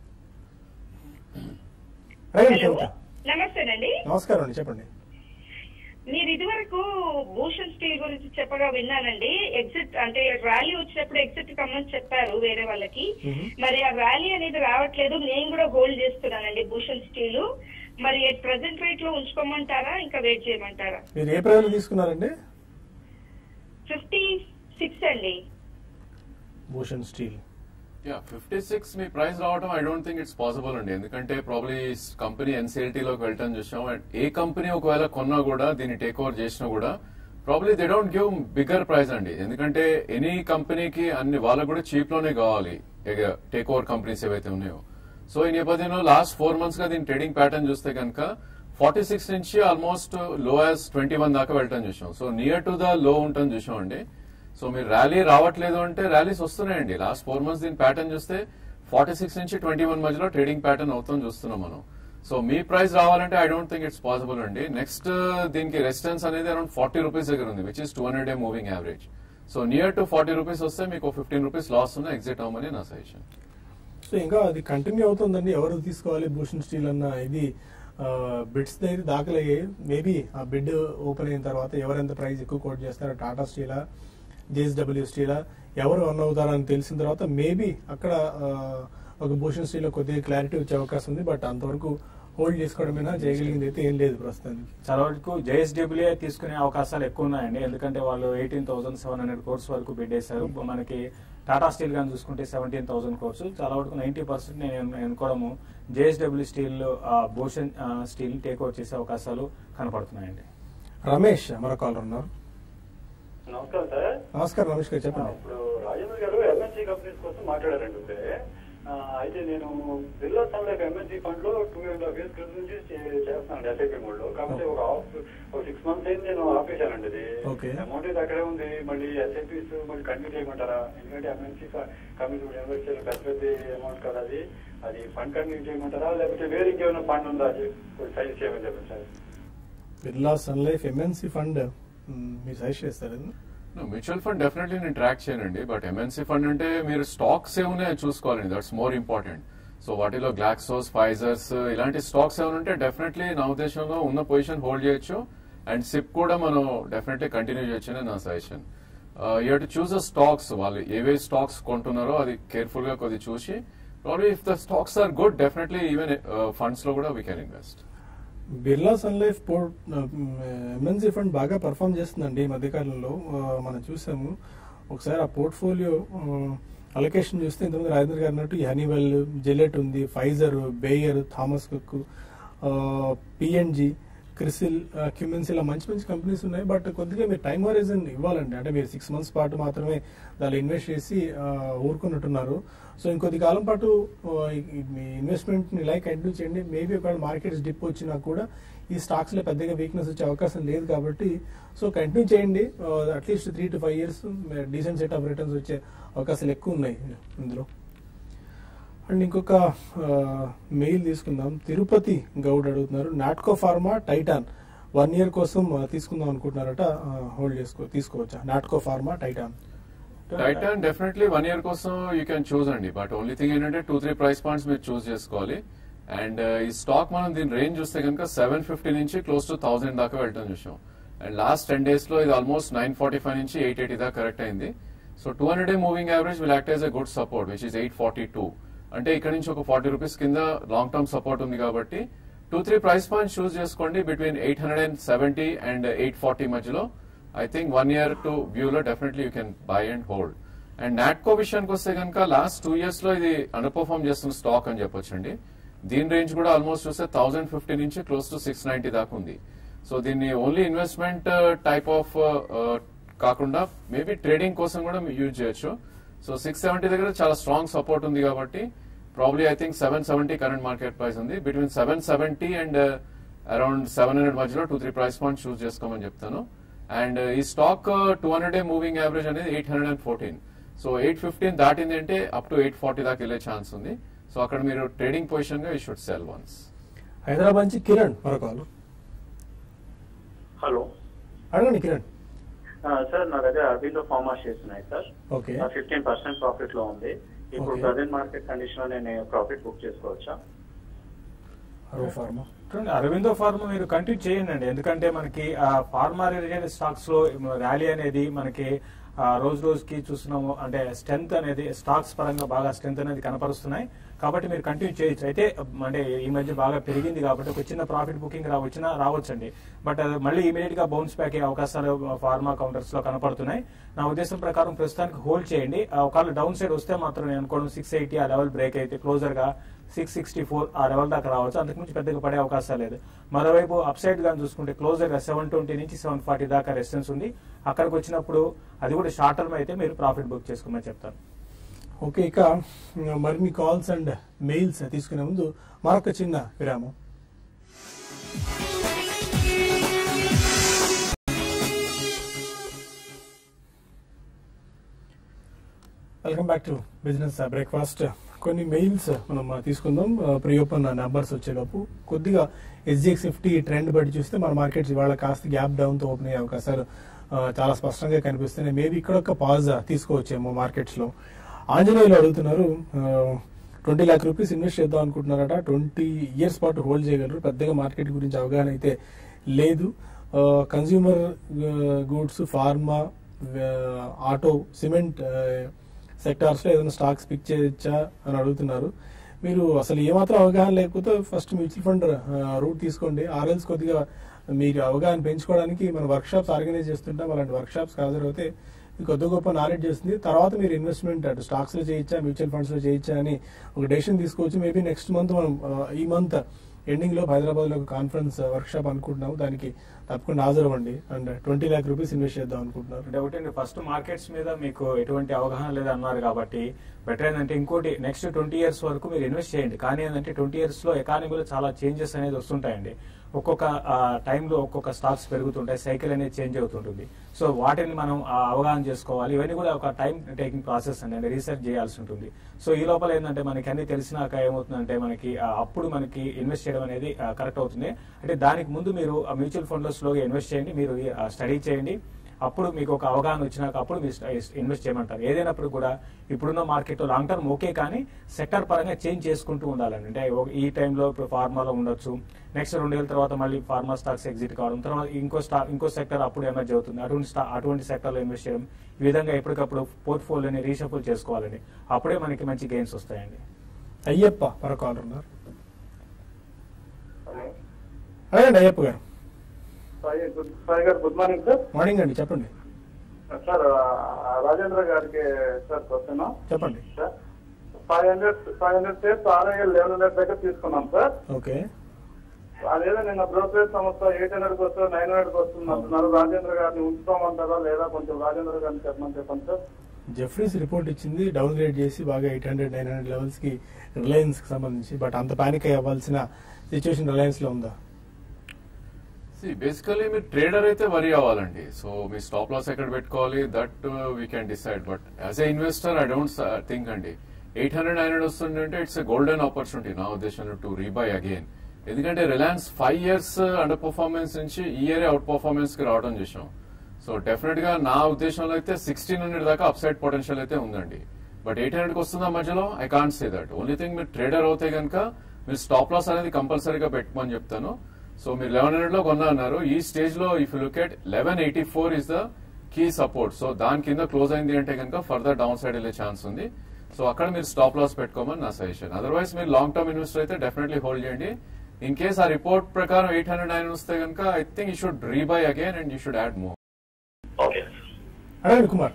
అడగండి హలో కవిత నమస్తేనండి నమస్కారం అండి చెప్పండి మీరు ఇదివరకు భూషణ్ స్టీల్ గురించి చెప్పగా విన్నానండి ఎగ్జిట్ అంటే ర్యాలీ వచ్చినప్పుడు ఎగ్జిట్ కమ్మని చెప్పారు వేరే వాళ్ళకి మ్మ్. మరి ఆ ర్యాలీ అనేది రావట్లేదు నేను కూడా హోల్డ్ చేస్తున్నానండి భూషణ్ స్టీల్ మరి ప్రెసెంట్ రేట్ లో ఉంచుకోమంటారా ఇంకా వెయిట్ చేయమంటారా మీరు ఏ ప్రైజ్లో తీసుకున్నారండి ఫిఫ్టీ సిక్స్ అండి Bhushan steel yeah fifty six మీ ప్రైస్ రావడం I don't think it's possible అండి ఎందుకంటే ప్రాబ్లీ కంపెనీ ఎన్సీఎల్టీ లోకి వెళ్ళటం చూసాం అండ్ ఏ కంపెనీ ఒకవేళ కొన్నా కూడా దీన్ని టేక్ ఓవర్ చేసినా కూడా probably they don't give bigger price అండి ఎందుకంటే ఎనీ కంపెనీకి అన్ని వాళ్ళకు కూడా చీప్ లోనే కావాలి టేక్ ఓవర్ కంపెనీస్ ఏవైతే ఉన్నాయో సో ఈ నేపథ్యంలో లాస్ట్ ఫోర్ మంత్స్ గా దీని ట్రేడింగ్ ప్యాటర్న్ చూస్తే కనుక ఫార్టీ సిక్స్ నుంచి almost low as twenty one దాకా వెళ్ళటం చూసాం so near to the low ఉంటుంది చూసాం అండి సో మీరు ర్యాలీ రావట్లేదు అంటే ర్యాలీస్ వస్తున్నాయండి లాస్ట్ ఫోర్ మంత్స్ దీని ప్యాటర్న్ చూస్తే ఫార్టీ సిక్స్ నుంచి ట్వంటీ వన్ మధ్యలో ట్రేడింగ్ ప్యాటర్న్ అవుతుంది చూస్తున్నాం మనం సో మీ ప్రైస్ రావాలంటే I don't think it's possible అండి నెక్స్ట్ దీనికి రెసిస్టెన్స్ అనేది అరౌండ్ ఫార్టీ రూపీస్ దగ్గర ఉంది which is two hundred day moving average so near to forty rupees వస్తే మీకు ఫిఫ్టీన్ రూపీస్ లాస్ ఉన్న ఎగ్జిట్ అవ్వమని నా సజెషన్ సో ఇంకా అది కంటిన్యూ అవుతుందండి ఎవరు తీసుకోవాలి భూషణ్ స్టీల్ అన్న ఇది బిడ్స్ దగ్గర దాఖలయ్యాయి మేబీ ఆ బిడ్ ఓపెన్ అయిన తర్వాత ఎవరెంత ప్రైస్ ఎక్కువ కోట్ చేస్తారో టాటా స్టీలా జేఎస్డబ్ల్యూ స్టీలా ఎవరు రన్ అవుతారని తెలిసిన తర్వాత మేబీ అక్కడ ఆ, ఒక భూషణ్ స్టీల్ కొద్దిగా క్లారిటీ వచ్చే అవకాశం ఉంది బట్ అంతవరకు హోల్డ్ చేసుకోవడమైనా చేయగలిగింది అయితే ఏం లేదు ప్రస్తుతానికి చాలా వరకు జేఎస్డబ్ల్యూఏ తీసుకునే అవకాశాలు ఎక్కువ ఉన్నాయండి ఎందుకంటే వాళ్ళు eighteen thousand seven hundred crores వరకు బిడ్ వేశారు మనకి టాటా స్టీల్ గాని చూసుకుంటే సెవెంటీన్ థౌసండ్ కోర్స్ చాలా వరకు నైన్టీ పర్సెంట్ నేను అనుకోవడము JSW steel Bhushan steel take over చేసే అవకాశాలు కనపడుతున్నాయండి రమేష్ మరో కాలర్ ఉన్నారు నమస్కారం సార్ నమస్కారం రమేష్ గారు చెప్పండి ఇప్పుడు రాజేంద్ర గారు ఎంఎన్సీ కంపెనీస్ కోసం మాట్లాడారండి ఉంటే ఆ, అయితే నేను Birla sun life MNC fund లో టూ అండ్ హాఫ్ ఇయర్స్ క్రితం నుంచి చే- చేస్తున్నాను ఎస్ఐపి మోడ్ లో కాకపోతే ఒక హాఫ్ ఒక సిక్స్ మంత్స్ అయింది నేను ఆపేశానండి అది Okay. అమౌంట్ అయితే అక్కడే ఉంది మళ్ళీ ఎస్ఐపీస్ మళ్ళీ కంటిన్యూ చేయమంటారా ఎందుకంటే ఎంఎన్సీ కంపెనీ ఇప్పుడు ఇన్వెస్ట్ చేయాలి పెద్ద పెద్ద అమౌంట్ కదా అది అది ఫండ్ కంటిన్యూ చేయమంటారా లేకపోతే వేరే ఇంకేమైనా ఫండ్ ఉందా అది సైజ్ చేయమని చెప్పండి sir Birla sun life MNC fund మీరు సజెస్ట్ చేస్తారు మ్యూచువల్ ఫండ్ డెఫినెట్లీ నేను ట్రాక్ చేయనండి బట్ ఎంఎన్సీ ఫండ్ అంటే మీరు స్టాక్స్ ఏమున్నాయో చూసుకోవాలండి దట్స్ మోర్ ఇంపార్టెంట్ సో వాటిలో గ్లాక్సోస్ ఫైజర్స్ ఇలాంటి స్టాక్స్ ఏమైనా ఉంటే డెఫినెట్లీ నా ఉద్దేశంలో ఉన్న పొజిషన్ హోల్డ్ చేయొచ్చు అండ్ సిప్ కూడా మనం డెఫినెట్లీ కంటిన్యూ చేయొచ్చు అని నా suggestion you to choose the stocks వాళ్ళు ఏవే స్టాక్స్ కొంటున్నారో అది కేర్ఫుల్ గా కొద్ది చూసి probably if the stocks are good definitely even funds లో కూడా we can invest Birla sun life port MNC fund బాగా పర్ఫామ్ చేస్తుందండి ఈ మధ్యకాలంలో ఆ, మనం చూసాము ఒకసారి ఆ పోర్ట్ఫోలియో అలొకేషన్ చూస్తే ఇంతకుముందు రాజేంద్ర గారు అన్నట్టు హనీవెల్ జెలెట్ ఉంది Pfizer Bayer Thomas Cook PNG Crisil Cummins ఇలా మంచి మంచి కంపెనీస్ ఉన్నాయి బట్ కొద్దిగా మీరు టైం హోరిజన్ ఇవ్వాలండి అంటే మీరు సిక్స్ మంత్స్ పాటు మాత్రమే దాన్ని ఇన్వెస్ట్ చేసి ఆ, ఊరుకున్నట్టున్నారు సో ఇంకొద్ది కాలం పాటు ఆ, ఈ- ఈ మీ ఇన్వెస్ట్మెంట్ ని ఇలా కంటిన్యూ చేయండి మేబీ ఒకవేళ మార్కెట్స్ డిప్ వచ్చినా కూడా ఈ స్టాక్స్ లో పెద్దగా వీక్నెస్ వచ్చే అవకాశం లేదు కాబట్టి సో కంటిన్యూ చేయండి at least three to five years decent set of returns వచ్చే అవకాశాలు ఎక్కువ ఉన్నాయి ఇందులో అండ్ ఇంకొక మెయిల్ తీసుకుందాం తిరుపతి గౌడ్ అడుగుతున్నారు Natco pharma Titan one year కోసం ఆ, తీసుకుందాం అనుకుంటున్నారట హోల్డ్ చేసుకో తీసుకోవచ్చా Natco pharma Titan Titan definitely one year కోసం యూ క్యాన్ చూస్ అండి బట్ ఓన్లీ థింగ్ ఏంటంటే టూ త్రీ ప్రైస్ పాయింట్స్ మీరు చూస్ చేసుకోవాలి అండ్ ఈ స్టాక్ మనం దీని రేంజ్ చూస్తే కనుక సెవెన్ ఫిఫ్టీ నుంచి క్లోజ్ టు థౌసండ్ దాకా వెళ్ళటం చూసాం అండ్ లాస్ట్ టెన్ డేస్ లో ఇది ఆల్మోస్ట్ నైన్ ఫార్టీ ఫైవ్ నుంచి ఎయిట్ ఎయిటీ దాకా కరెక్ట్ అయింది so two hundred day moving average will act as a good support which is eight forty two అంటే ఇక్కడ నుంచి ఒక ఫార్టీ రూపీస్ కింద లాంగ్ టర్మ్ సపోర్ట్ ఉంది కాబట్టి two three price points choose చేసుకోండి between eight hundred and seventy and eight forty మధ్యలో I think one year to వ్యూలో definitely you can buy and hold and Natco విషయానికి వస్తే కనుక లాస్ట్ టూ ఇయర్స్ లో ఇది అండర్ పర్ఫార్మ్ చేస్తున్న స్టాక్ అని చెప్పొచ్చండి దీని రేంజ్ కూడా ఆల్మోస్ట్ చూస్తే థౌసండ్ ఫిఫ్టీ నుంచి క్లోజ్ టు సిక్స్ నైన్టీ దాకా ఉంది సో దీన్ని ఓన్లీ ఇన్వెస్ట్మెంట్ టైప్ ఆఫ్ కాకుండా మేబీ ట్రేడింగ్ కోసం కూడా యూజ్ చేయొచ్చు సో సిక్స్ సెవెంటీ దగ్గర చాలా స్ట్రాంగ్ సపోర్ట్ ఉంది కాబట్టి probably I think seven seventy current market price ఉంది between seven seventy and around seven hundred మధ్యలో two three price point choose చేసుకోమని చెప్తాను అండ్ ఈ stock two hundred day moving average అనేది eight hundred and fourteen so eight fifteen దాటింది అంటే up to eight forty దాకా వెళ్ళే ఛాన్స్ ఉంది సో అక్కడ మీరు ట్రేడింగ్ పొజిషన్ గా you should sell once Hyderabad నుంచి కిరణ్ మరొక కాల్ హలో అడగండి కిరణ్ ఆ, సార్ నా దగ్గర అరబీలో ఫార్మా షేర్స్ ఉన్నాయి sir okay fifteen percent profit లో ఉంది ఇప్పుడు Okay. ప్రజెంట్ మార్కెట్ కండిషన్ లో నేను ప్రాఫిట్ బుక్ చేసుకోవచ్చా అరో ఫార్మా చూడండి అరవిందో ఫార్మా మీరు కంటిన్యూ చేయండి అండి ఎందుకంటే మనకి ఆ ఫార్మా రిలేటెడ్ స్టాక్స్ లో ర్యాలీ అనేది మనకి ఆ, రోజు రోజుకి చూస్తున్నాము అంటే స్ట్రెంత్ అనేది స్టాక్స్ పరంగా బాగా స్ట్రెంత్ అనేది కనపరుస్తున్నాయి కాబట్టి మీరు కంటిన్యూ చేయొచ్చు అయితే అంటే ఈ మధ్య బాగా పెరిగింది కాబట్టి ఒక చిన్న ప్రాఫిట్ బుకింగ్ రా వచ్చినా రావచ్చండి బట్ అది మళ్ళీ ఇమీడియట్ గా బౌన్స్ బ్యాక్ అయ్యే అవకాశాలు ఫార్మా కౌంటర్స్ లో కనపడుతున్నాయి నా ఉద్దేశం ప్రకారం ప్రస్తుతానికి హోల్డ్ చేయండి ఆ, ఒకవేళ డౌన్ సైడ్ వస్తే మాత్రం నేను అనుకోవడం సిక్స్ ఎయిటీ ఆ లెవెల్ బ్రేక్ అయితే క్లోజర్ గా సిక్స్ సిక్స్టీ ఫోర్ ఆ లెవెల్ దాకా రావచ్చు అంతకుమించి పెద్దగా పడే అవకాశం లేదు మరోవైపు అప్ సైడ్ గా చూసుకుంటే క్లోజర్ గా సెవెన్ ట్వంటీ నుంచి సెవెన్ ఫార్టీ దాకా రెసిస్టెన్స్ ఉంది అక్కడికి వచ్చినప్పుడు అది కూడా షార్ట్ టర్మ్ అయితే మీరు ప్రాఫిట్ బుక్ చేసుకోమని చెప్తాను ఓకే ఇక మరి మీ కాల్స్ అండ్ మెయిల్స్ తీసుకునే ముందు మరొక చిన్న విరామం welcome back to business breakfast కొన్ని మెయిల్స్ మనం ఆ, తీసుకుందాం ప్రీ ఓపెన్ నెంబర్స్ వచ్చేలోపు కొద్దిగా ఎస్జిఎక్స్ ఫిఫ్టీ ట్రెండ్ బట్టి చూస్తే మన మార్కెట్స్ ఇవాళ కాస్త గ్యాప్ డౌన్ తో ఓపెన్ అయ్యే అవకాశాలు ఆ, చాలా స్పష్టంగా కనిపిస్తున్నాయి మేబీ ఇక్కడ ఒక పాజ్ తీసుకోవచ్చేమో మార్కెట్స్ లో ఆంజనేయులు అడుగుతున్నారు ట్వంటీ ల్యాక్ రూపీస్ ఇన్వెస్ట్ చేద్దాం అనుకుంటున్నారట ట్వంటీ ఇయర్స్ పాటు హోల్డ్ చేయగలరు పెద్దగా మార్కెట్ గురించి అవగాహన అయితే లేదు consumer goods pharma auto cement sectors లో ఏదైనా స్టాక్స్ పిక్ చేయొచ్చా అని అడుగుతున్నారు మీరు అసలు ఏమాత్రం అవగాహన లేకపోతే ఫస్ట్ మ్యూచువల్ ఫండ్ రూట్ తీసుకోండి ఆర్ఎల్స్ కొద్దిగా మీరు అవగాహన పెంచుకోవడానికి మన వర్క్ షాప్స్ ఆర్గనైజ్ చేస్తుంటాం అలాంటి వర్క్ షాప్స్ హాజరైతే మీకు కొద్ది గొప్ప నాలెడ్జ్ చేస్తుంది తర్వాత మీరు ఇన్వెస్ట్మెంట్ అటు స్టాక్స్ లో చేయొచ్చా మ్యూచువల్ ఫండ్స్ లో చేయొచ్చా అని ఒక డెసిషన్ తీసుకోవచ్చు మేబీ నెక్స్ట్ మంత్ మనం ఆ, ఈ మంత్ ఎండింగ్ లో హైదరాబాద్ లో ఒక కాన్ఫరెన్స్ వర్క్ షాప్ అనుకుంటున్నాము దానికి తప్పకుండా హాజరవ్వండి and twenty lakh rupees invest చేద్దాం అనుకుంటున్నారు అంటే ఒకటి ఫస్ట్ మార్కెట్స్ మీద మీకు ఎటువంటి అవగాహన లేదు అన్నారు కాబట్టి బెటర్ ఏంటంటే ఇంకోటి నెక్స్ట్ ట్వంటీ ఇయర్స్ వరకు మీరు ఇన్వెస్ట్ చేయండి కానీ ఏంటంటే ట్వంటీ ఇయర్స్ లో ఎకానమీలో చాలా చేంజెస్ అనేది వస్తుంటాయండి ఒక్కొక్క టైంలో ఒక్కొక్క స్టాక్స్ పెరుగుతుంటాయి సైకిల్ అనేది చేంజ్ అవుతుంటుంది సో వాటిని మనం ఆ, అవగాహన చేసుకోవాలి ఇవన్నీ కూడా ఒక టైం టేకింగ్ ప్రాసెస్ అండి అంటే రీసెర్చ్ చేయాల్సి ఉంటుంది సో ఈ లోపల ఏంటంటే మనకి అన్ని తెలిసినాక ఏమవుతుందంటే మనకి ఆ, అప్పుడు మనకి ఇన్వెస్ట్ చేయడం అనేది కరెక్ట్ అవుతుంది అంటే దానికి ముందు మీరు మ్యూచువల్ ఫండ్ లో స్లోగా ఇన్వెస్ట్ చేయండి మీరు స్టడీ చేయండి అప్పుడు మీకు ఒక అవగాహన వచ్చినాక అప్పుడు మీరు ఇన్వెస్ట్ చేయమంటారు ఏదైనప్పుడు కూడా ఇప్పుడున్న మార్కెట్ లాంగ్ టర్మ్ ఓకే కానీ సెక్టర్ పరంగా చేంజ్ చేసుకుంటూ ఉండాలండి అంటే ఒక- ఈ టైంలో ఇప్పుడు ఫార్మాలో ఉండొచ్చు నెక్స్ట్ రెండేళ్ళ తర్వాత మళ్ళీ ఫార్మా స్టాక్స్ ఎగ్జిట్ కావడం తర్వాత ఇంకో స్టా ఇంకో సెక్టర్ అప్పుడు ఎమర్జ్ అవుతుంది అటువంటి స్టా అటువంటి సెక్టర్లో ఇన్వెస్ట్ చేయడం ఈ విధంగా ఎప్పటికప్పుడు పోర్ట్ఫోలియోని రీషఫుల్ చేసుకోవాలండి అప్పుడే మనకి మంచి గెయిన్స్ వస్తాయండి అయ్యప్ప మరొక కాలర్ ఉన్నారు హలో అడగండి అయ్యప్ప గారు సాయి గుడ్ సాయి గారు గుడ్ మార్నింగ్ సార్ మార్నింగ్ అండి చెప్పండి సార్ ఆ, రాజేంద్ర గారికి సార్ క్వశ్చన్ చెప్పండి sir five hundred five hundred shares RIL eleven hundred దగ్గర తీసుకున్నాం సార్ ఓకే అదేదో నిన్న బ్రోకరేజ్ సంస్థ ఎయిట్ హండ్రెడ్ వస్తుంది నైన్ హండ్రెడ్ వస్తుంది అంటున్నారు రాజేంద్ర గారిని ఉంచుతామంటారా లేదా కొంచెం రాజేంద్ర గారిని చెప్పమని చెప్పండి సార్ జెఫ్రీస్ రిపోర్ట్ ఇచ్చింది డౌన్ గ్రేడ్ చేసి బాగా eight hundred nine hundred levels కి రిలయన్స్ కి సంబంధించి బట్ అంత పానిక్ అవ్వాల్సిన సిచ్యువేషన్ రిలయన్స్ లో ఉందా బేసికలీ మీరు ట్రేడర్ అయితే వరి అవ్వాలండి సో మీ స్టాప్ లాస్ ఎక్కడ పెట్టుకోవాలి that we can decide but as a investor I don't think అండి ఎయిట్ హండ్రెడ్ నైన్ హండ్రెడ్ వస్తుందంటే ఇట్స్ ఎ గోల్డెన్ ఆపర్చునిటీ నా ఉద్దేశంలో టు రీబై అగైన్ ఎందుకంటే Reliance five years under performance నుంచి ఈ ఇయర్ అవుట్ పర్ఫార్మెన్స్ కి రావడం చేసాం సో డెఫినెట్ గా నా ఉద్దేశంలో అయితే సిక్స్టీన్ హండ్రెడ్ దాకా అప్సైడ్ పొటెన్షియల్ అయితే ఉందండి బట్ ఎయిట్ హండ్రెడ్ కి వస్తుందా మధ్యలో I can't say that only thing మీరు ట్రేడర్ అవుతే కనుక మీరు స్టాప్ లాస్ అనేది కంపల్సరీగా పెట్టుకోమని చెప్తాను సో మీరు లెవెన్ హండ్రెడ్ లో కొన్నా అన్నారు ఈ స్టేజ్ లో if you look at eleven eighty four is the key support so దాని కింద క్లోజ్ అయింది అంటే కనుక ఫర్దర్ డౌన్ సైడ్ వెళ్ళే ఛాన్స్ ఉంది సో అక్కడ మీరు స్టాప్ లాస్ పెట్టుకోమని నా సజెషన్ అదర్వైజ్ మీరు లాంగ్ టర్మ్ ఇన్వెస్టర్ అయితే డెఫినెట్లీ హోల్డ్ చేయండి ఇన్ కేస్ ఆ రిపోర్ట్ ప్రకారం ఎయిట్ హండ్రెడ్ నైన్ వస్తే కనుక I think you should rebuy again and you should add more okay అడగండి Kumar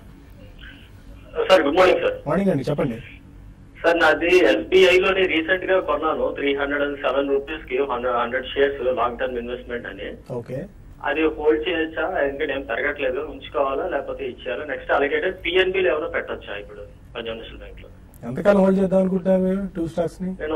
sir good morning sir morning అండి చెప్పండి సార్ నాది ఎస్బీఐ లోని రీసెంట్ గా కొన్నాను three hundred and seven rupees కి hundred shares long term investment అని ఓకే అది హోల్డ్ చేయొచ్చా ఎందుకంటే ఏం పెరగట్లేదు ఉంచుకోవాలా లేకపోతే ఇచ్చేయాలా నెక్స్ట్ అలగేటెడ్ పిఎన్బిలు ఏమైనా పెట్టొచ్చా ఇప్పుడు పంజాబ్ నేషనల్ బ్యాంక్ లో ఎంతకాలం హోల్డ్ చేద్దాం అనుకుంటున్నారు మీరు టూ స్టాక్స్ ని నేను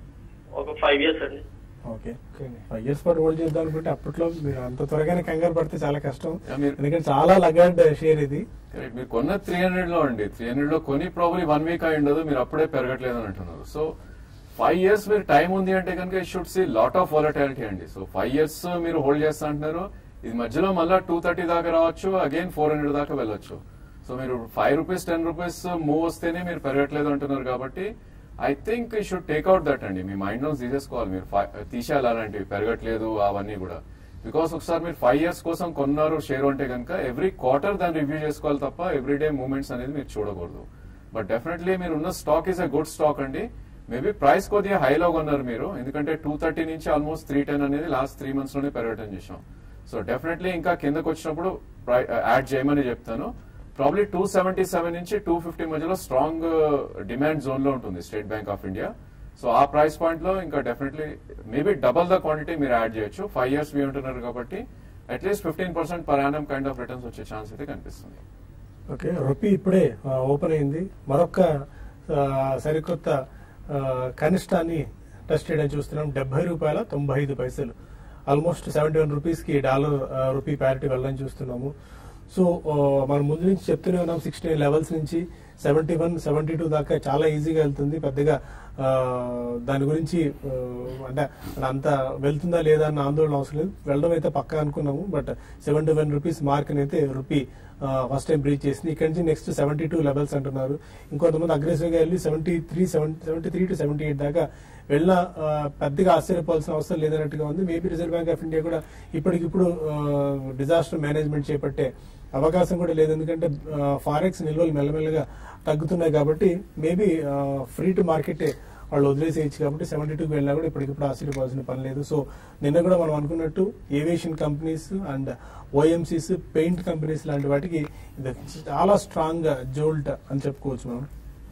ఒక ఫైవ్ ఇయర్స్ అండి ఓకే ఓకే ఫైవ్ ఇయర్స్ పాటు హోల్డ్ చేద్దాం అనుకుంటే అప్పట్లో మీరు అంత త్వరగానే కంగారు పడితే చాలా కష్టం Yeah, మీరు- ఎందుకంటే చాలా లగాడ్ షేర్ ఇది కరెక్ట్ మీరు కొన్న త్రీ హండ్రెడ్ లో అండి త్రీ హండ్రెడ్ లో కొని ప్రాబ్లీ వన్ వీక్ అయి ఉండదు మీరు అప్పుడే పెరగట్లేదు అని అంటున్నారు సో ఫైవ్ ఇయర్స్ మీరు టైం ఉంది అంటే కనుక we should see lot of volatility అండి సో ఫైవ్ ఇయర్స్ మీరు హోల్డ్ చేస్తా అంటున్నారు ఇది మధ్యలో మళ్ళీ టూ థర్టీ దాకా రావచ్చు అగైన్ ఫోర్ హండ్రెడ్ దాకా వెళ్ళొచ్చు సో మీరు five rupees ten rupees move వస్తేనే మీరు పెరగట్లేదు అంటున్నారు కాబట్టి I think we should take out that అండి మీ మైండ్ లో తీసేసుకోవాలి మీరు fi- తీసేయాలి అలాంటివి పెరగట్లేదు అవన్నీ కూడా బికాస్ ఒకసారి మీరు ఫైవ్ ఇయర్స్ కోసం కొన్నారు షేర్ అంటే కనుక ఎవ్రీ క్వార్టర్ దాన్ని రివ్యూ చేసుకోవాలి తప్ప ఎవ్రీ డే మూవ్మెంట్స్ అనేది మీరు చూడకూడదు బట్ డెఫినెట్లీ మీరు ఉన్న stock is a good stock అండి మేబీ ప్రైస్ కొద్దిగా హైలో కొన్నారు మీరు ఎందుకంటే టూ థర్టీ నుంచి ఆల్మోస్ట్ త్రీ టెన్ అనేది లాస్ట్ త్రీ మంత్స్ లోనే పెరగటం చేసాం సో డెఫినెట్లీ ఇంకా కిందకు వచ్చినప్పుడు యాడ్ చేయమని చెప్తాను ప్రాబ్లీ టూ సెవెంటీ సెవెన్ నుంచి టూ ఫిఫ్టీ మధ్యలో స్ట్రాంగ్ డిమాండ్ జోన్ లో ఉంటుంది State Bank of India so ఆ ప్రైస్ పాయింట్ లో ఇంకా definitely maybe double the quantity మీరు యాడ్ చేయొచ్చు ఫైవ్ ఇయర్స్ మీ ఉంటున్నారు కాబట్టి at least fifteen percent per annum kind of returns వచ్చే ఛాన్స్ అయితే కనిపిస్తుంది ఓకే రూపీ ఇప్పుడే ఓపెన్ అయింది మరొక ఆ, సరికొత్త ఆ, కనిష్టాన్ని టెస్ట్ చేయడం చూస్తున్నాం డెబ్బై రూపాయల తొంభై ఐదు పైసలు ఆల్మోస్ట్ సెవెంటీ వన్ రూపీస్ కి డాలర్ ఆ, రూపీ ప్యారిటీ వెళ్ళడం చూస్తున్నాము సో ఆ, మనం ముందు నుంచి చెప్తూనే ఉన్నాం సిక్స్టీ లెవెల్స్ నుంచి సెవెంటీ వన్ సెవెంటీ టూ దాకా చాలా ఈజీగా వెళ్తుంది పెద్దగా ఆ, దాని గురించి ఆ, అంటే అంత వెళ్తుందా లేదా అన్న ఆందోళన అవసరం లేదు వెళ్ళడం అయితే పక్కా అనుకున్నాము but seventy one rupees mark అయితే రూపీ ఫస్ట్ టైం బ్రీచ్ చేసింది ఇక్కడ నుంచి నెక్స్ట్ సెవెంటీ టూ లెవెల్స్ అంటున్నారు ఇంకొంతమంది అగ్రెసివ్ గా వెళ్ళి seventy three seventy three to seventy eight దాకా వెళ్ళిన ఆ, పెద్దగా ఆశ్చర్యపోవాల్సిన అవసరం లేదన్నట్టుగా ఉంది maybe Reserve Bank of India కూడా ఇప్పటికిప్పుడు డిజాస్టర్ మేనేజ్మెంట్ చేపట్టే అవకాశం కూడా లేదు ఎందుకంటే ఫారెక్స్ నిల్వలు మెల్లమెల్లగా తగ్గుతున్నాయి కాబట్టి మేబీ ఫ్రీ టు మార్కెట్ వాళ్ళు వదిలేసేయచ్చు కాబట్టి సెవెంటీ టూకి వెళ్ళినా కూడా ఇప్పటికిప్పుడు ఆశ్చర్యపోవాల్సిన పని లేదు సో నిన్న కూడా మనం అనుకున్నట్టు aviation companies and OMCs paint companies లాంటి వాటికి ఇది చాలా స్ట్రాంగ్ జోల్ట్ అని చెప్పుకోవచ్చు మనం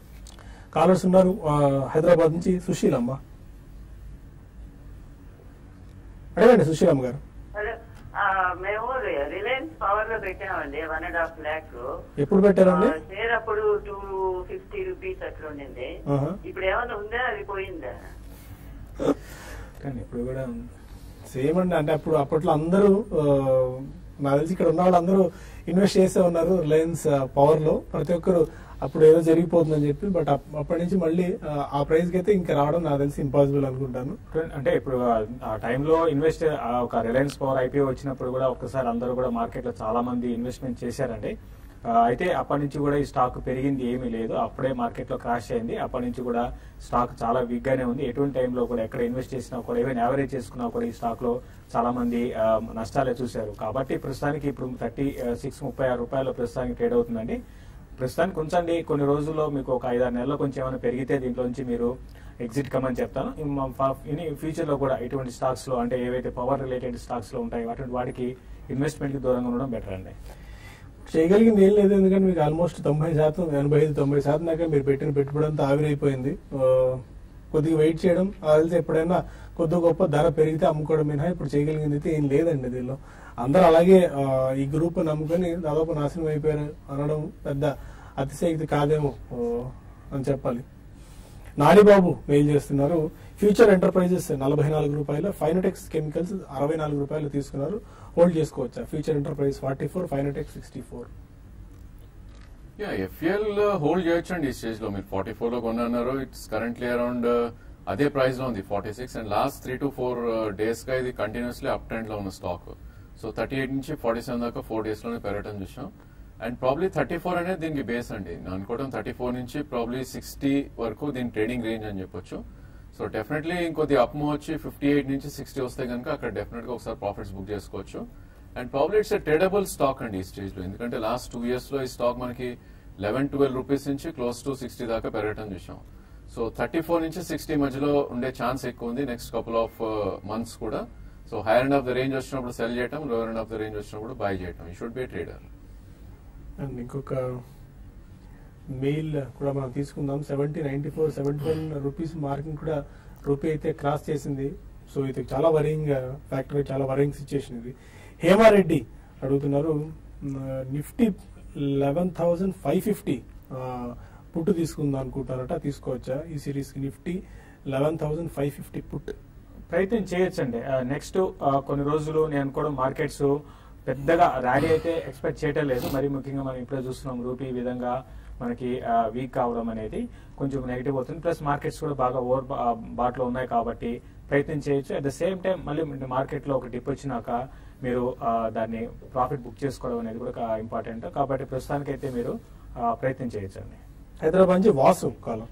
కాలర్స్ ఉన్నారు ఆ, హైదరాబాద్ నుంచి సుశీలమ్మ అడగండి సుశీలమ్మ గారు హలో ఆ, మేము రిలయన్స్ పవర్ లో పెట్టామండి వన్ అండ్ హాఫ్ ల్యాక్ ఎప్పుడు పెట్టారండి షేర్ అప్పుడు టూ ఫిఫ్టీ రూపీస్ అట్లా ఉండింది ఆహా. ఇప్పుడు ఏమైనా ఉందా అది పోయిందా కానీ ఇప్పుడు కూడా సేమ్ అండి అంటే అప్పుడు అప్పట్లో అందరూ ఆ, నాకు తెలిసి ఇక్కడ ఉన్న వాళ్ళందరూ ఇన్వెస్ట్ చేసే ఉన్నారు రిలయన్స్ పవర్ లో ప్రతి ఒక్కరు అప్పుడు ఏదో జరిగిపోతుందని చెప్పి బట్ అప్- అప్పటి నుంచి మళ్ళీ ఆ, ఆ ప్రైస్ కి అయితే ఇంకా రావడం నాకు తెలిసి ఇంపాసిబుల్ అనుకుంటాను అంటే ఇప్పుడు ఆ- ఆ టైంలో ఇన్వెస్ట్ ఆ ఒక రిలయన్స్ పవర్ ఐపీఓ వచ్చినప్పుడు కూడా ఒక్కసారి అందరూ కూడా మార్కెట్ లో చాలా మంది ఇన్వెస్ట్మెంట్ చేశారండి ఆ, అయితే అప్పటి నుంచి కూడా ఈ స్టాక్ పెరిగింది ఏమీ లేదు అప్పుడే మార్కెట్ లో క్రాష్ అయింది అప్పటి నుంచి కూడా స్టాక్ చాలా వీక్ గానే ఉంది ఎటువంటి టైంలో కూడా ఎక్కడ ఇన్వెస్ట్ చేసినా కూడా ఈవెన్ యావరేజ్ చేసుకున్నా కూడా ఈ స్టాక్ లో చాలా మంది ఆ, నష్టాలే చూశారు కాబట్టి ప్రస్తుతానికి ఇప్పుడు థర్టీ సిక్స్ ముప్పై ఆరు రూపాయలు ప్రస్తుతానికి ట్రేడ్ అవుతుందండి ప్రస్తుతానికి ఉంచండి కొన్ని రోజుల్లో మీకు ఒక ఐదారు నెలల్లో కొంచెం ఏమైనా పెరిగితే దీంట్లో నుంచి మీరు ఎగ్జిట్ కమని చెప్తాను ఇన్ ఫ్యూచర్ లో కూడా ఇటువంటి స్టాక్స్ లో అంటే ఏవైతే పవర్ రిలేటెడ్ స్టాక్స్ లో ఉంటాయో అటువంటి వాటికి ఇన్వెస్ట్మెంట్ కి దూరంగా ఉండడం బెటర్ అండి చేయగలిగింది ఏం లేదు ఎందుకంటే మీకు ఆల్మోస్ట్ తొంభై శాతం ఎనభై ఐదు తొంభై శాతం దాకా మీరు పెట్టిన పెట్టుబడి అంతా ఆవిరైపోయింది ఆ, కొద్దిగా వెయిట్ చేయడం అది ఎప్పుడైనా కొద్ది గొప్ప ధర పెరిగితే అమ్ముకోవడం మినహా ఇప్పుడు చేయగలిగింది అయితే ఏం లేదండి దీనిలో అందరూ అలాగే ఆ, ఈ గ్రూప్ నమ్ముకొని దాదాపు నాశనం అయిపోయారు అనడం పెద్ద అతిశయక్తి కాదేమో ఓ, అని చెప్పాలి నాడిబాబు మెయిల్ చేస్తున్నారు ఫ్యూచర్ ఎంటర్ప్రైజెస్ నలభై నాలుగు రూపాయలు ఫైనటెక్స్ కెమికల్స్ అరవై నాలుగు రూపాయలు తీసుకున్నారు హోల్డ్ చేసుకోవచ్చా ఫ్యూచర్ ఎంటర్ప్రైజ్ ఫార్టీ ఫోర్ ఫైనటెక్స్ సిక్స్టీ ఫోర్ యా ఎఫ్ఎల్ హోల్డ్ చేయొచ్చండి ఈ స్టేజ్ లో మీరు ఫార్టీ ఫోర్ లో కొన్నారు ఇట్స్ కరెంట్లీ అరౌండ్ అదే ప్రైస్ లో ఉంది forty six and last three to four days గా ఇది కంటిన్యూస్లీ అప్ ట్రెండ్ లో ఉన్న స్టాక్ సో థర్టీ ఎయిట్ నుంచి ఫార్టీ సెవెన్ దాకా ఫోర్ డేస్ లోనే పెరగటం చూసాం అండ్ ప్రాబ్లీ థర్టీ ఫోర్ అనేది దీనికి బేస్ అండి నేను అనుకోవడం థర్టీ ఫోర్ నుంచి ప్రాబ్లీ సిక్స్టీ వరకు దీని ట్రేడింగ్ రేంజ్ అని చెప్పొచ్చు సో డెఫినెట్లీ ఇంకొద్ది అప్మో వచ్చి ఫిఫ్టీ ఎయిట్ నుంచి సిక్స్టీ వస్తే కనుక అక్కడ డెఫినెట్ గా ఒకసారి ప్రాఫిట్స్ బుక్ చేసుకోవచ్చు and probably it's tradable stock అండి ఈ స్టేజ్ లో ఎందుకంటే లాస్ట్ టూ ఇయర్స్ లో ఈ స్టాక్ మనకి లెవెన్ ట్వెల్వ్ రూపీస్ నుంచి క్లోజ్ టు సిక్స్టీ దాకా పెరగటం చూసాం సో థర్టీ ఫోర్ నుంచి సిక్స్టీ మధ్యలో ఉండే ఛాన్స్ ఎక్కువ ఉంది నెక్స్ట్ కపుల్ ఆఫ్ మంత్స్ కూడా so higher end of the range వచ్చినప్పుడు సెల్ చేయటం lower end of the range వచ్చినప్పుడు బై చేయటం ఈ షుడ్ బి ట్రేడర్ అండ్ ఇంకొక మెయిల్ కూడా మనం తీసుకుందాం seventy ninety four seventy one rupees marking కూడా రూపీ అయితే క్రాస్ చేసింది సో ఇది చాలా వరింగ్ ఫ్యాక్టరీ చాలా వరింగ్ సిచ్యుయేషన్ ఇది హేమారెడ్డి అడుగుతున్నారు Nifty eleven thousand five fifty put తీసుకుందాం అనుకుంటారట తీసుకోవచ్చా ఈ series Nifty eleven thousand five fifty put ప్రయత్నం చేయొచ్చండి నెక్స్ట్ కొన్ని రోజులు నేను అనుకోవడం మార్కెట్స్ పెద్దగా ర్యాలీ అయితే ఎక్స్పెక్ట్ చేయటం లేదు మరి ముఖ్యంగా మనం ఇప్పుడే చూస్తున్నాం రూపీ ఈ విధంగా మనకి వీక్ కావడం అనేది కొంచెం నెగిటివ్ అవుతుంది ప్లస్ మార్కెట్స్ కూడా బాగా ఓవర్ బాట్లో ఉన్నాయి కాబట్టి ప్రయత్నం చేయొచ్చు అట్ ద సేమ్ టైం మళ్ళీ మార్కెట్ లో ఒక డిప్ వచ్చినాక మీరు ఆ, దాన్ని ప్రాఫిట్ బుక్ చేసుకోవడం అనేది కూడా ఇంపార్టెంట్ కాబట్టి ప్రస్తుతానికైతే మీరు ఆ, ప్రయత్నం చేయొచ్చు అండి హైదరాబాద్ నుంచి వాసు కాలం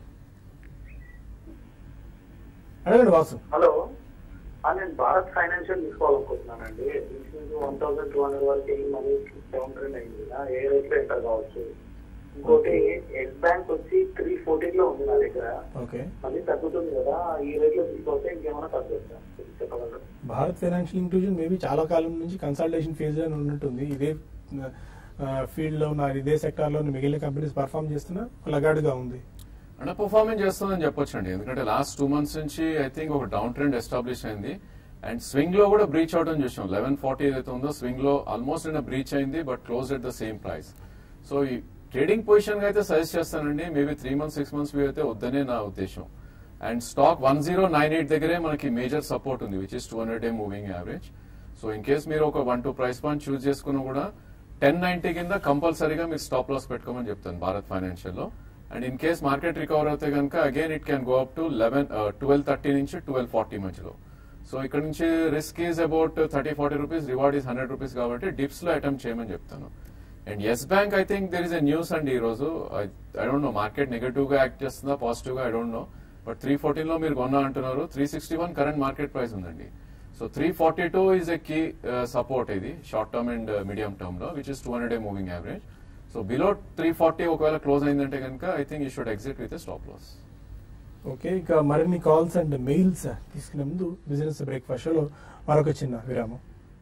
అడగండి వాసు హలో ఆ, నేను భారత్ ఫైనాన్షియల్ తీసుకోవాలనుకుంటున్నానండి ఇంచుమించు వన్ థౌసండ్ టూ హండ్రెడ్ వరకు వెళ్ళి మళ్ళీ సెవెన్ హండ్రెడ్ అయింది నా ఏ రేట్ లో ఎంటర్ కావచ్చు ఇంకోటి ఎస్ బ్యాంక్ వచ్చి త్రీ ఫోర్టీన్ లో ఉంది నా దగ్గర ఓకే మళ్ళీ తగ్గుతుంది కదా ఈ రేట్ లో తీసుకోతే ఇంకేమైనా తగ్గొచ్చా చెప్పగలరు భారత్ ఫైనాన్షియల్ ఇంక్లూజన్ మేబీ చాలా కాలం నుంచి కన్సల్టేషన్ ఫేజ్ లో ఉన్నట్టుంది ఇదే ఫీల్డ్ లో ఉన్న ఇదే సెక్టార్ లో ఉన్న మిగిలిన కంపెనీస్ పర్ఫామ్ చేస్తున్నా లగాడుగా ఉంది అండర్ పర్ఫార్మెన్స్ చేస్తుందని చెప్పొచ్చండి ఎందుకంటే లాస్ట్ టూ మంత్స్ నుంచి ఐ థింక్ ఒక డౌన్ ట్రెండ్ ఎస్టాబ్లిష్ అయింది అండ్ స్వింగ్ లో కూడా బ్రీచ్ అవడం చూసాం లెవెన్ ఫార్టీ ఏదైతే ఉందో స్వింగ్ లో ఆల్మోస్ట్ నిన్న బ్రీచ్ అయింది but close at the same price so ఈ ట్రేడింగ్ పొజిషన్ అయితే సజెస్ట్ చేస్తానండి maybe three months six months view అయితే వద్దనే నా ఉద్దేశం and stock one zero nine eight దగ్గరే మనకి మేజర్ సపోర్ట్ ఉంది which is two hundred day moving average so in case మీరు ఒక one two price point choose చేసుకున్నా కూడా టెన్ నైన్టీ కింద కంపల్సరీగా మీరు స్టాప్ లాస్ పెట్టుకోమని చెప్తాను భారత్ ఫైనాన్షియల్ లో and in case market recover అవుతే కనుక again it can go up to eleven twelve thirty నుంచి ట్వెల్వ్ ఫార్టీ మధ్యలో సో ఇక్కడ నుంచి risk is about thirty forty rupees reward is hundred rupees కాబట్టి డిప్స్ లో అటెంప్ట్ చేయమని చెప్తాను and Yes Bank I think there is a news అండి ఈ రోజు I don't know market negative గా యాక్ట్ చేస్తుందా పాజిటివ్ గా I don't no but three fourteen లో మీరు కొన్నా అంటున్నారు three sixty one current market price ఉందండి so three forty two is a key support ఇది short term and medium term లో which is two hundred a moving average so below three forty ఒకవేళ close అయిందంటే కనుక I think you should exit with stop loss okay ఇక మరిన్ని calls and mails తీసుకునే ముందు business breakfast లో మరొక చిన్న విరామం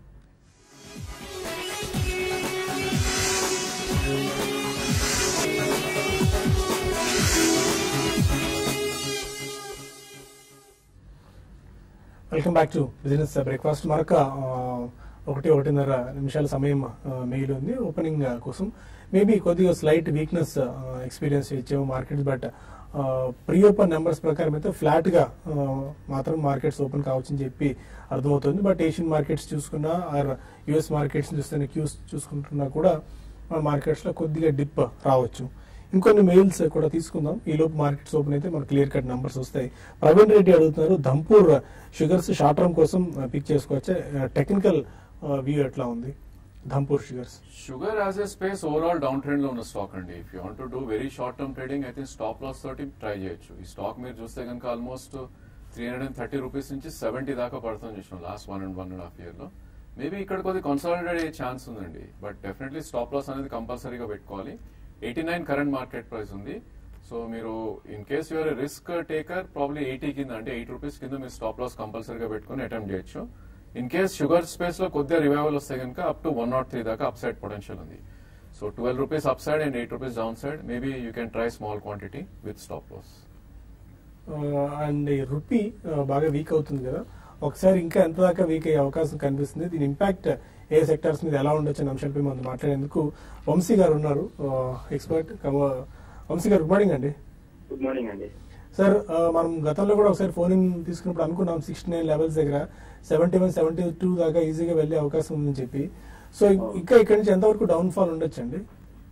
welcome back to business Breakfast మరొక ఆ, ఒకటి ఒకటిన్నర నిమిషాల సమయం మెయిల్ ఉంది ఓపెనింగ్ కోసం మేబీ కొద్దిగా స్లైట్ వీక్నెస్ ఎక్స్పీరియన్స్ ఇచ్చాము markets but pre open numbers ప్రకారం అయితే ఫ్లాట్ గా ఆ, మాత్రం మార్కెట్స్ ఓపెన్ కావచ్చని చెప్పి అర్థమవుతుంది బట్ ఏషియన్ మార్కెట్స్ చూసుకున్నా ఆర్ యుఎస్ మార్కెట్స్ చూస్తున్న క్యూస్ చూసుకుంటున్నా కూడా మన మార్కెట్స్ లో కొద్దిగా డిప్ రావచ్చు ఇంకొన్ని మెయిల్స్ కూడా తీసుకుందాం ఈ లోపు మార్కెట్స్ ఓపెన్ అయితే మన క్లియర్ కట్ నంబర్స్ వస్తాయి ప్రవీణ్ రెడ్డి అడుగుతున్నారు ధంపూర్ షుగర్స్ షార్ట్ టర్మ్ కోసం పిక్ చేసుకోవచ్చు టెక్నికల్ వ్యూ ఎట్లా ఉంది Dhampur Sugars sugar as a space overall down trend లో ఉన్న స్టాక్ అండి if you want do very short term trading అయితే స్టాప్ లాస్ తోటి ట్రై చేయొచ్చు ఈ స్టాక్ మీరు చూస్తే కనుక almost three hundred and thirty rupees నుంచి సెవెంటీ దాకా పడుతుంది చూసినాం last one and one and half year లో మేబీ ఇక్కడ కొద్ది కన్సాలిడేట్ అయ్యే ఛాన్స్ ఉందండి బట్ డెఫినెట్లీ స్టాప్ లాస్ అనేది కంపల్సరీగా పెట్టుకోవాలి eighty nine current market price ఉంది సో మీరు in case you're risk taker probably eighty కింద అంటే ఎయిట్ రూపీస్ కింద మీరు స్టాప్ లాస్ కంపల్సరీగా పెట్టుకుని అటెంప్ట్ చేయొచ్చు ఇన్ కేస్ షుగర్ స్పేస్ లో కొద్దిగా రివైవల్ వస్తే కనుక up to one nought three దాకా అప్ సైడ్ పొటెన్షియల్ ఉంది so twelve rupees up side and eight rupees down side maybe you can try small quantity with stop loss and ఈ rupee ఆ, బాగా week అవుతుంది కదా ఒకసారి ఇంకా ఎంత దాకా వీక్ అయ్యే అవకాశం కనిపిస్తుంది దీని ఇంపాక్ట్ ఏ సెక్టార్స్ మీద ఎలా ఉండొచ్చు అనే అంశంపై మనం మాట్లాడేందుకు వంశీ గారు ఉన్నారు ఎక్స్పర్ట్ వంశీ గారు గుడ్ మార్నింగ్ అండి గుడ్ మార్నింగ్ అండి సార్ ఆ, మనం గతంలో కూడా ఒకసారి ఫోన్ ఇన్ తీసుకున్నప్పుడు అనుకున్నాం సిక్స్టీ నైన్ లెవెల్స్ దగ్గర సెవెంటీ వన్ సెవెంటీ టూ దాకా ఈజీగా వెళ్ళే అవకాశం ఉందని చెప్పి సో ఇంకా ఇక్కడ నుంచి ఎంతవరకు డౌన్ ఫాల్ ఉండొచ్చండి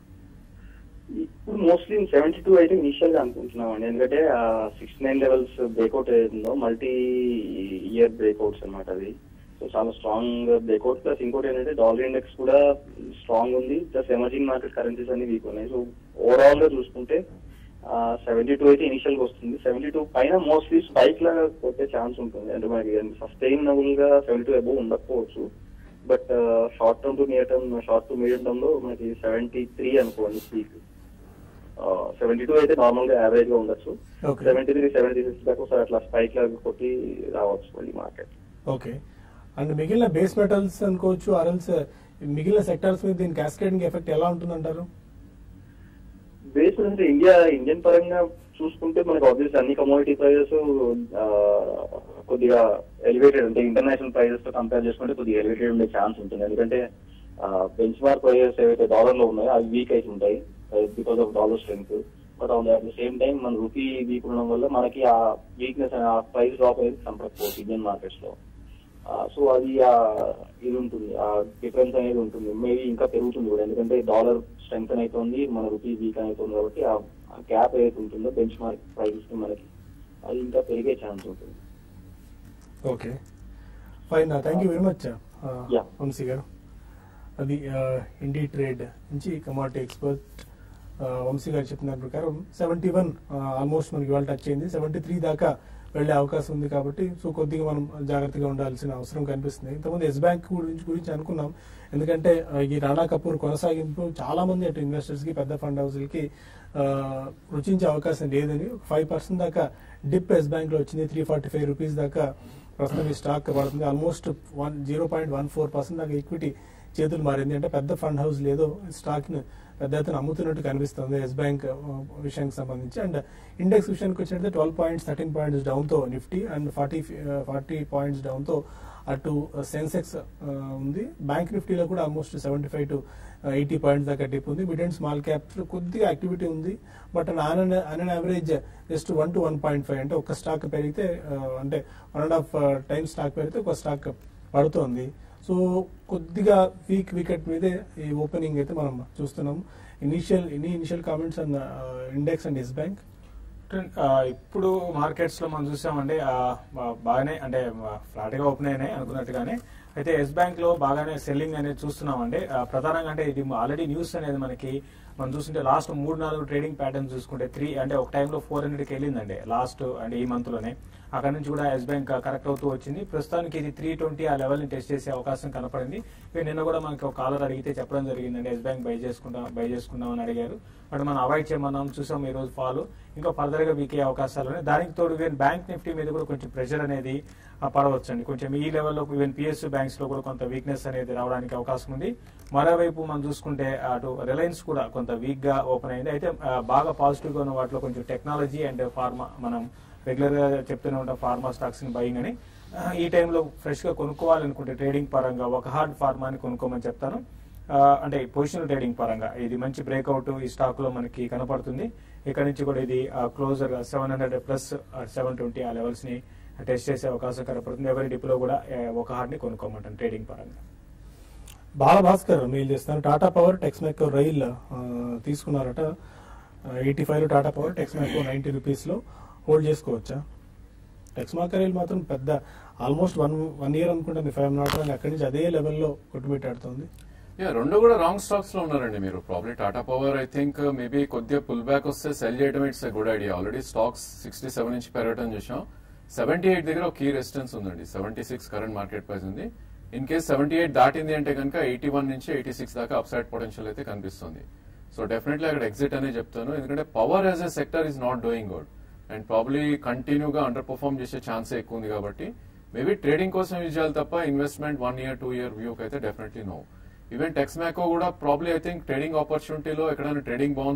ఇప్పుడు మోస్ట్లీ సెవెంటీ టూ అయితే ఇనిషియల్ గా అనుకుంటున్నాం అండి ఎందుకంటే సిక్స్ నైన్ లెవెల్స్ బ్రేక్అవుట్ ఏదో మల్టీ ఇయర్ బ్రేక్అవుట్స్ అన్నమాట అది సో చాలా స్ట్రాంగ్ బ్రేక్అవుట్ ప్లస్ ఇంకోటి ఏంటంటే డాలర్ ఇండెక్స్ కూడా స్ట్రాంగ్ ఉంది ప్లస్ ఎమర్జింగ్ మార్కెట్ కరెన్సీస్ అన్ని వీక్ ఉన్నాయి సో ఓవరాల్ గా చూసుకుంటే సెవెంటీ టూ అయితే ఇనిషియల్ గా వస్తుంది సెవెంటీ టూ పైన మోస్ట్లీ స్పైక్ లాగా కొట్టే ఛాన్స్ ఉంటుంది అంటే మనకి సస్టైనబుల్ గా సెవెంటీ టూ అబౌవ్ ఉండకపోవచ్చు but short term to near term short to medium term లో మనకి సెవెంటీ త్రీ అనుకోండి పీక్ సెవెంటీ టూ అయితే నార్మల్ గా యావరేజ్ గా ఉండొచ్చు Okay. Seventy three seventy six దాకా ఒకసారి అట్లా స్పైక్ లాగా కొట్టి రావచ్చు మళ్ళీ మార్కెట్ ఓకే అండ్ మిగిలిన బేస్ మెటల్స్ అనుకోవచ్చు ఆర్ఎల్స్ మిగిలిన సెక్టార్స్ మీద దీని క్యాస్కేడింగ్ ఎఫెక్ట్ ఎలా ఉంటుందంటారు బేస్ అంటే ఇండియా ఇండియన్ పరంగా చూసుకుంటే మనకి ఆబ్వియస్ అన్ని కమోడిటీ ప్రైజెస్ కొద్దిగా ఎలివేటెడ్ ఉంటాయి ఇంటర్నేషనల్ ప్రైజెస్ తో కంపేర్ చేసుకుంటే కొద్దిగా ఎలివేటెడ్ ఉండే ఛాన్స్ ఉంటుంది ఎందుకంటే బెంచ్ మార్క్ ప్రైజెస్ ఏవైతే డాలర్ లో ఉన్నాయో అవి వీక్ అయితే ఉంటాయి because of dollar strength but on the same time మన రూపీ వీక్ ఉండడం వల్ల మనకి ఆ వీక్నెస్ ఆ ప్రైస్ డ్రాప్ అనేది కనపడకపోవచ్చు ఇండియన్ మార్కెట్స్ లో సో అది ఆ ఇది ఉంటుంది ఆ డిఫరెన్స్ అనేది ఉంటుంది మేబీ ఇంకా పెరుగుతుంది కూడా ఎందుకంటే డాలర్ స్ట్రెంగ్ అవుతుంది మన రూపీ వీక్ అవుతుంది కాబట్టి ఆ గ్యాప్ ఏదైతే ఉంటుందో బెంచ్ మార్క్ ప్రైజెస్ మనకి అది ఇంకా పెరిగే ఛాన్స్ ఉంటుంది okay fine thank you very much Yeah. Vamshi గారు అది ఇండి ట్రేడ్ నుంచి కమాడిటీ ఎక్స్పర్ట్ వంశీ గారు చెప్పిన దాని ప్రకారం సెవెంటీ వన్ ఆల్మోస్ట్ మనకి ఇవాళ టచ్ అయింది సెవెంటీ త్రీ దాకా వెళ్ళే అవకాశం ఉంది కాబట్టి సో కొద్దిగా మనం జాగ్రత్తగా ఉండాల్సిన అవసరం కనిపిస్తుంది ఇంతకుముందు ఎస్ బ్యాంక్ గురించి గురించి అనుకున్నాం ఎందుకంటే ఆ, ఈ రాణా కపూర్ కొనసాగింపు చాలా మంది అటు ఇన్వెస్టర్స్ కి పెద్ద ఫండ్ హౌస్లకి రుచించే అవకాశం లేదని ఫైవ్ పర్సెంట్ దాకా డిప్ ఎస్ బ్యాంక్ లో వచ్చింది త్రీ ఫార్టీ ఫైవ్ రూపీస్ దాకా ప్రస్తుతం ఈ స్టాక్ పడుతుంది almost one zero point one four percent దాకా ఈక్విటీ చేతులు మారింది అంటే పెద్ద ఫండ్ హౌస్ లేదో స్టాక్ ని పెద్ద ఎత్తున అమ్ముతున్నట్టు కనిపిస్తుంది ఎస్ బ్యాంక్ విషయానికి సంబంధించి అండ్ ఇండెక్స్ విషయానికి వచ్చినట్టు twelve points thirteen points down తో Nifty and forty forty points down తో అటు సెన్సెక్స్ ఉంది బ్యాంక్ నిఫ్టీలో కూడా almost seventy five to eighty points దాకా డిప్ ఉంది మిడ్ అండ్ స్మాల్ క్యాప్స్ లో కొద్దిగా యాక్టివిటీ ఉంది but on an average just one to one point five అంటే ఒక స్టాక్ పెరిగితే ఆ, అంటే one and half time stock పెరిగితే ఒక స్టాక్ పడుతోంది సో కొద్దిగా వీక్ వికెట్ మీదే ఈ ఓపెనింగ్ అయితే మనం చూస్తున్నాం initial any initial comments and index and Yes Bank ఆ, ఇప్పుడు మార్కెట్స్ లో మనం చూసామండి ఆ, బా- బాగానే అంటే ఫ్లాట్ గా ఓపెన్ అయినాయి అనుకున్నట్టుగానే అయితే ఎస్ బ్యాంక్ లో బాగానే సెల్లింగ్ అనేది చూస్తున్నామండి ఆ, ప్రధానంగా అంటే ఇది ఆల్రెడీ న్యూస్ అనేది మనకి మనం చూస్తుంటే లాస్ట్ మూడు నాలుగు ట్రేడింగ్ ప్యాటర్న్స్ చూసుకుంటే త్రీ అంటే ఒక టైంలో ఫోర్ హండ్రెడ్కి వెళ్ళిందండి లాస్ట్ అంటే ఈ మంత్ లోనే అక్కడ నుంచి కూడా ఎస్ బ్యాంక్ కరెక్ట్ అవుతూ వచ్చింది ప్రస్తుతానికి ఇది త్రీ ట్వంటీ ఆ లెవెల్ ని టెస్ట్ చేసే అవకాశం కనపడింది ఇక నిన్న కూడా మనకి ఒక కాలర్ అడిగితే చెప్పడం జరిగిందండి ఎస్ బ్యాంక్ బై చేసుకుంటాం బై చేసుకుందాం అని అడిగారు బట్ మనం అవాయిడ్ చేయమన్నాం చూసాం ఈ రోజు ఫాలో ఇంకా ఫర్దర్ గా వీకే అవకాశాలు ఉన్నాయి దానికి తోడు ఈవెన్ బ్యాంక్ నిఫ్టీ మీద కూడా కొంచెం ప్రెషర్ అనేది ఆ, పడవచ్చండి కొంచెం ఈ లెవెల్లో ఈవెన్ పిఎస్యూ బ్యాంక్స్ లో కూడా కొంత వీక్నెస్ అనేది రావడానికి అవకాశం ఉంది మరోవైపు మనం చూసుకుంటే అటు రిలయన్స్ కూడా కొంత వీక్ గా ఓపెన్ అయింది అయితే ఆ, బాగా పాజిటివ్ గా ఉన్న వాటిలో కొంచెం టెక్నాలజీ అండ్ ఫార్మా మనం రెగ్యులర్ గా చెప్తూనే ఉంటాం ఫార్మా స్టాక్స్ ని బయింగ్ అని ఆ, ఈ టైంలో ఫ్రెష్ గా కొనుక్కోవాలనుకుంటే ట్రేడింగ్ పరంగా ఒక హార్డ్ ఫార్మాని కొనుక్కోమని చెప్తాను ఆ, అంటే పొజిషన్ ట్రేడింగ్ పరంగా ఇది మంచి బ్రేక్అవుట్ ఈ స్టాక్ లో మనకి కనపడుతుంది ఇక్కడ నుంచి కూడా ఇది closer seven hundred plus seven twenty ఆ లెవెల్స్ ని టెస్ట్ చేసే అవకాశం కనపడుతుంది ఎవరి డిప్లో కూడా ఆ, ఒక హార్డ్ ని కొనుక్కోమంటాను ట్రేడింగ్ పరంగా బాలభాస్కర్ మెయిల్ చేస్తున్నారు టాటా పవర్ టెక్స్మెక్ రైల్ ఆ, తీసుకున్నారట ఎయిటీ ఫైవ్ లో Tata Power Texmaco ninety rupees లో హోల్డ్ చేసుకోవచ్చా టెక్స్మాక్ రైల్ మాత్రం పెద్ద ఆల్మోస్ట్ వన్ వన్ ఇయర్ అనుకుంటుంది ఫైవ్ నాట్ వన్ అక్కడి నుంచి అదే లెవెల్లో కొట్టుబెట్టాడుతుంది యా రెండు కూడా రాంగ్ స్టాక్స్ లో ఉన్నారండి మీరు probably Tata Power I think maybe కొద్దిగా పుల్ బ్యాక్ వస్తే సెల్ చేయడం it's good idea already stocks sixty seven నుంచి పెరగడం చూసాం సెవెంటీ ఎయిట్ దగ్గర ఒక కీ రెసిస్టెన్స్ ఉందండి seventy six current market price ఉంది ఇన్ కేస్ సెవెంటీ ఎయిట్ దాటింది అంటే కనుక ఎయిటీ వన్ నుంచి ఎయిటీ సిక్స్ దాకా అప్సైడ్ పొటెన్షియల్ అయితే కనిపిస్తుంది సో డెఫినెట్లీ అక్కడ ఎగ్జిట్ అనే చెప్తాను ఎందుకంటే power as a sector is not doing good and probably కంటిన్యూగా అండర్ పర్ఫార్మ్ చేసే ఛాన్స్ ఎక్కువ ఉంది కాబట్టి మేబీ ట్రేడింగ్ కోసం యూజ్ చేయాలి తప్ప investment one year two year వ్యూకి అయితే డెఫినెట్లీ నో ఈవెన్ టెక్స్మాకో కూడా ప్రాబ్లీ ఐ థింక్ ట్రేడింగ్ ఆపర్చునిటీలో ఎక్కడైనా trading bounce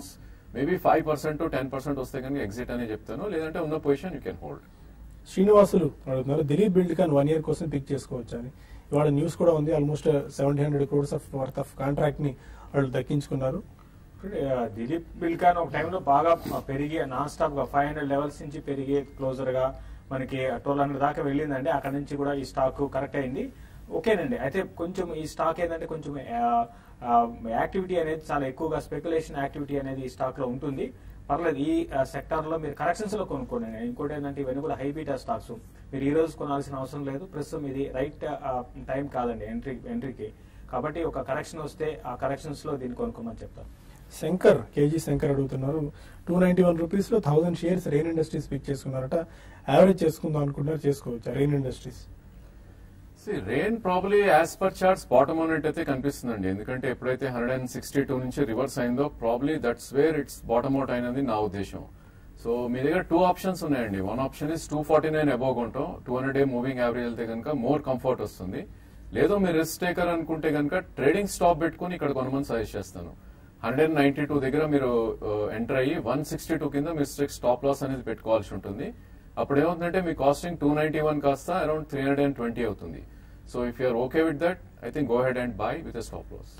maybe five percent ten percent వస్తే కనుక ఎగ్జిట్ అని చెప్తాను లేదంటే ఉన్న position you can hold Srinivasulu అడుగుతున్నారు Dilip Buildcon one year కోసం పిక్ చేసుకోవచ్చు అని ఇవాళ న్యూస్ కూడా ఉంది almost seventy hundred crores of worth of contract ని వాళ్ళు దక్కించుకున్నారు ఆ, దిలీప్ బిల్కాన్ ఒక టైంలో బాగా పెరిగి నాన్ స్టాప్ గా ఫైవ్ హండ్రెడ్ లెవెల్స్ నుంచి పెరిగి క్లోజర్ గా మనకి ట్వెల్వ్ హండ్రెడ్ దాకా వెళ్ళిందండి అక్కడ నుంచి కూడా ఈ స్టాక్ కరెక్ట్ అయింది ఓకేనండి అయితే కొంచెం ఈ స్టాక్ ఏంటంటే కొంచెం యాక్టివిటీ అనేది చాలా ఎక్కువగా స్పెక్యులేషన్ యాక్టివిటీ అనేది ఈ స్టాక్ లో ఉంటుంది పర్లేదు ఈ సెక్టార్ లో మీరు కరెక్షన్స్ లో కొనుక్కోండి ఇంకోటి ఏంటంటే ఇవన్నీ కూడా హై బీటా స్టాక్స్ మీరు ఈ రోజు కొనాల్సిన అవసరం లేదు ప్రస్తుతం ఇది రైట్ టైం కాదండి ఎంట్రీ ఎంట్రీకి కాబట్టి ఒక కరెక్షన్ వస్తే ఆ కరెక్షన్స్ లో దీన్ని కొనుక్కోమని చెప్తాను శంకర్ కేజీ శంకర్ అడుగుతున్నారు టూ నైన్టీ వన్ రూపీస్ లో thousand shares Rain Industries pick చేసుకున్నారట యావరేజ్ చేసుకుందాం అనుకుంటున్నారు చేసుకోవచ్చు Rain Industries Rain probably as per charts bottom అవునట్టు అయితే కనిపిస్తుందండి ఎందుకంటే ఎప్పుడైతే హండ్రెడ్ అండ్ సిక్స్టీ టూ నుంచి రివర్స్ అయిందో probably that's where it's bottom out అయినది నా ఉద్దేశం సో మీ దగ్గర టూ ఆప్షన్స్ ఉన్నాయండి one option is two forty nine above కొంటాం two hundred day moving average వెళ్తే కనుక మోర్ కంఫర్ట్ వస్తుంది లేదో మీరు రిస్క్ టేకర్ అనుకుంటే కనుక ట్రేడింగ్ స్టాప్ పెట్టుకుని ఇక్కడ కొనమని సజెస్ట్ చేస్తాను హండ్రెడ్ నైన్టీ టూ దగ్గర మీరు ఎంటర్ అయ్యి వన్ సిక్స్టీ టూ కింద మీరు స్ట్రిక్ స్టాప్ లాస్ అనేది పెట్టుకోవాల్సి ఉంటుంది అప్పుడు ఏమవుతుందంటే మీ కాస్టింగ్ టూ నైన్టీ వన్ కాస్త around three hundred and twenty అవుతుంది so if you're okay with that I think go ahead and buy with stop loss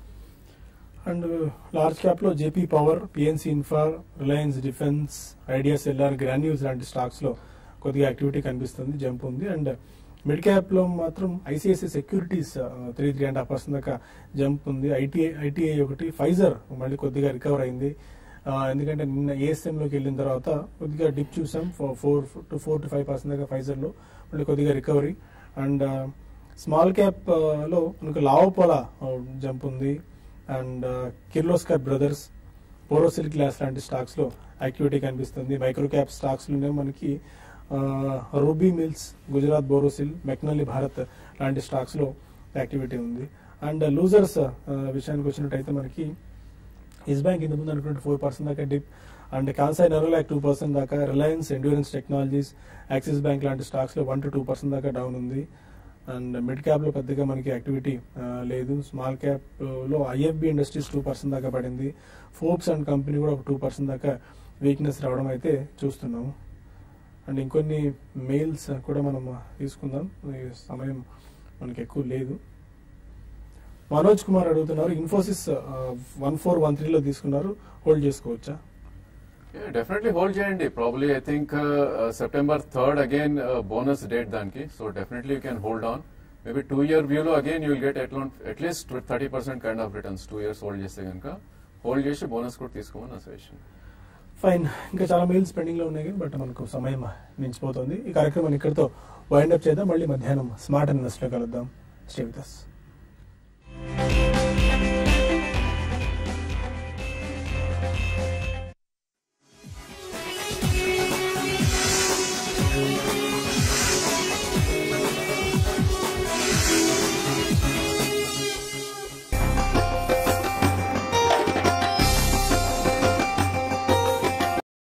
and large cap లో జేపీ పవర్ పిఎన్సి ఇన్ఫ్రా రిలయన్స్ డిఫెన్స్ ఐడియా సెల్లార్ గ్రాన్యూస్ లాంటి స్టాక్స్ లో కొద్దిగా యాక్టివిటీ కనిపిస్తుంది జంప్ ఉంది అండ్ మిడ్ క్యాప్ లో మాత్రం ICICI Securities three three and half percent దాకా జంప్ ఉంది ఐటీఐ ఐటీఐ ఒకటి ఫైజర్ మళ్ళీ కొద్దిగా రికవర్ అయింది ఆ, ఎందుకంటే నిన్న ఏఎస్ఎం లోకి వెళ్ళిన తర్వాత కొద్దిగా డిప్ చూసాం four to four to five percent దాకా ఫైజర్ లో మళ్ళీ కొద్దిగా రికవరీ అండ్ స్మాల్ క్యాప్ లో మనకు లావపోల జంప్ ఉంది అండ్ కిర్లోస్కర్ బ్రదర్స్ పోరోసిల్ గ్లాస్ లాంటి స్టాక్స్ లో యాక్టివిటీ కనిపిస్తుంది మైక్రో క్యాప్ స్టాక్స్ లోనే మనకి రూబీ మిల్స్ గుజరాత్ బోరోసిల్ మెక్నల్లీ భారత్ లాంటి స్టాక్స్ లో యాక్టివిటీ ఉంది అండ్ లూజర్స్ విషయానికి వచ్చినట్టయితే మనకి ఎస్ బ్యాంక్ ఇంత ముందు అనుకుంటే ఫోర్ పర్సెంట్ దాకా dip and Kansai Nerolac two percent దాకా రిలయన్స్ ఎండ్యూరెన్స్ టెక్నాలజీస్ యాక్సిస్ బ్యాంక్ లాంటి స్టాక్స్ లో వన్ టు టూ పర్సెంట్ దాకా డౌన్ ఉంది అండ్ మిడ్ క్యాప్ లో పెద్దగా మనకి యాక్టివిటీ లేదు స్మాల్ క్యాప్ లో ఐఎఫ్బి ఇండస్ట్రీస్ టూ పర్సెంట్ దాకా పడింది ఫోర్బ్స్ అండ్ కంపెనీ కూడా ఒక టూ పర్సెంట్ దాకా వీక్నెస్ రావడం అయితే చూస్తున్నాము అండ్ ఇంకొన్ని మెయిల్స్ కూడా మనం తీసుకుందాం ఈ సమయం మనకి ఎక్కువ లేదు మనోజ్ కుమార్ అడుగుతున్నారు ఇన్ఫోసిస్ వన్ ఫోర్ వన్ త్రీలో తీసుకున్నారు హోల్డ్ చేసుకోవచ్చా డెఫినెట్లీ హోల్డ్ చేయండి probably I think September third again bonus date దానికి so definitely you can hold on maybe two year వ్యూలో again you will get at least thirty percent kind of returns two years hold చేస్తే కనుక hold చేసి bonus కూడా తీసుకోమని నా suggestion fine ఇంకా చాలా మెయిల్స్ పెండింగ్ లో ఉన్నాయి బట్ మనకు సమయం మించిపోతుంది ఈ కార్యక్రమాన్ని ఇక్కడితో వైండప్ చేద్దాం మళ్ళీ మధ్యాహ్నం స్మార్ట్ ఇన్వెస్ట్ లో కలుద్దాం స్టే విత్ us.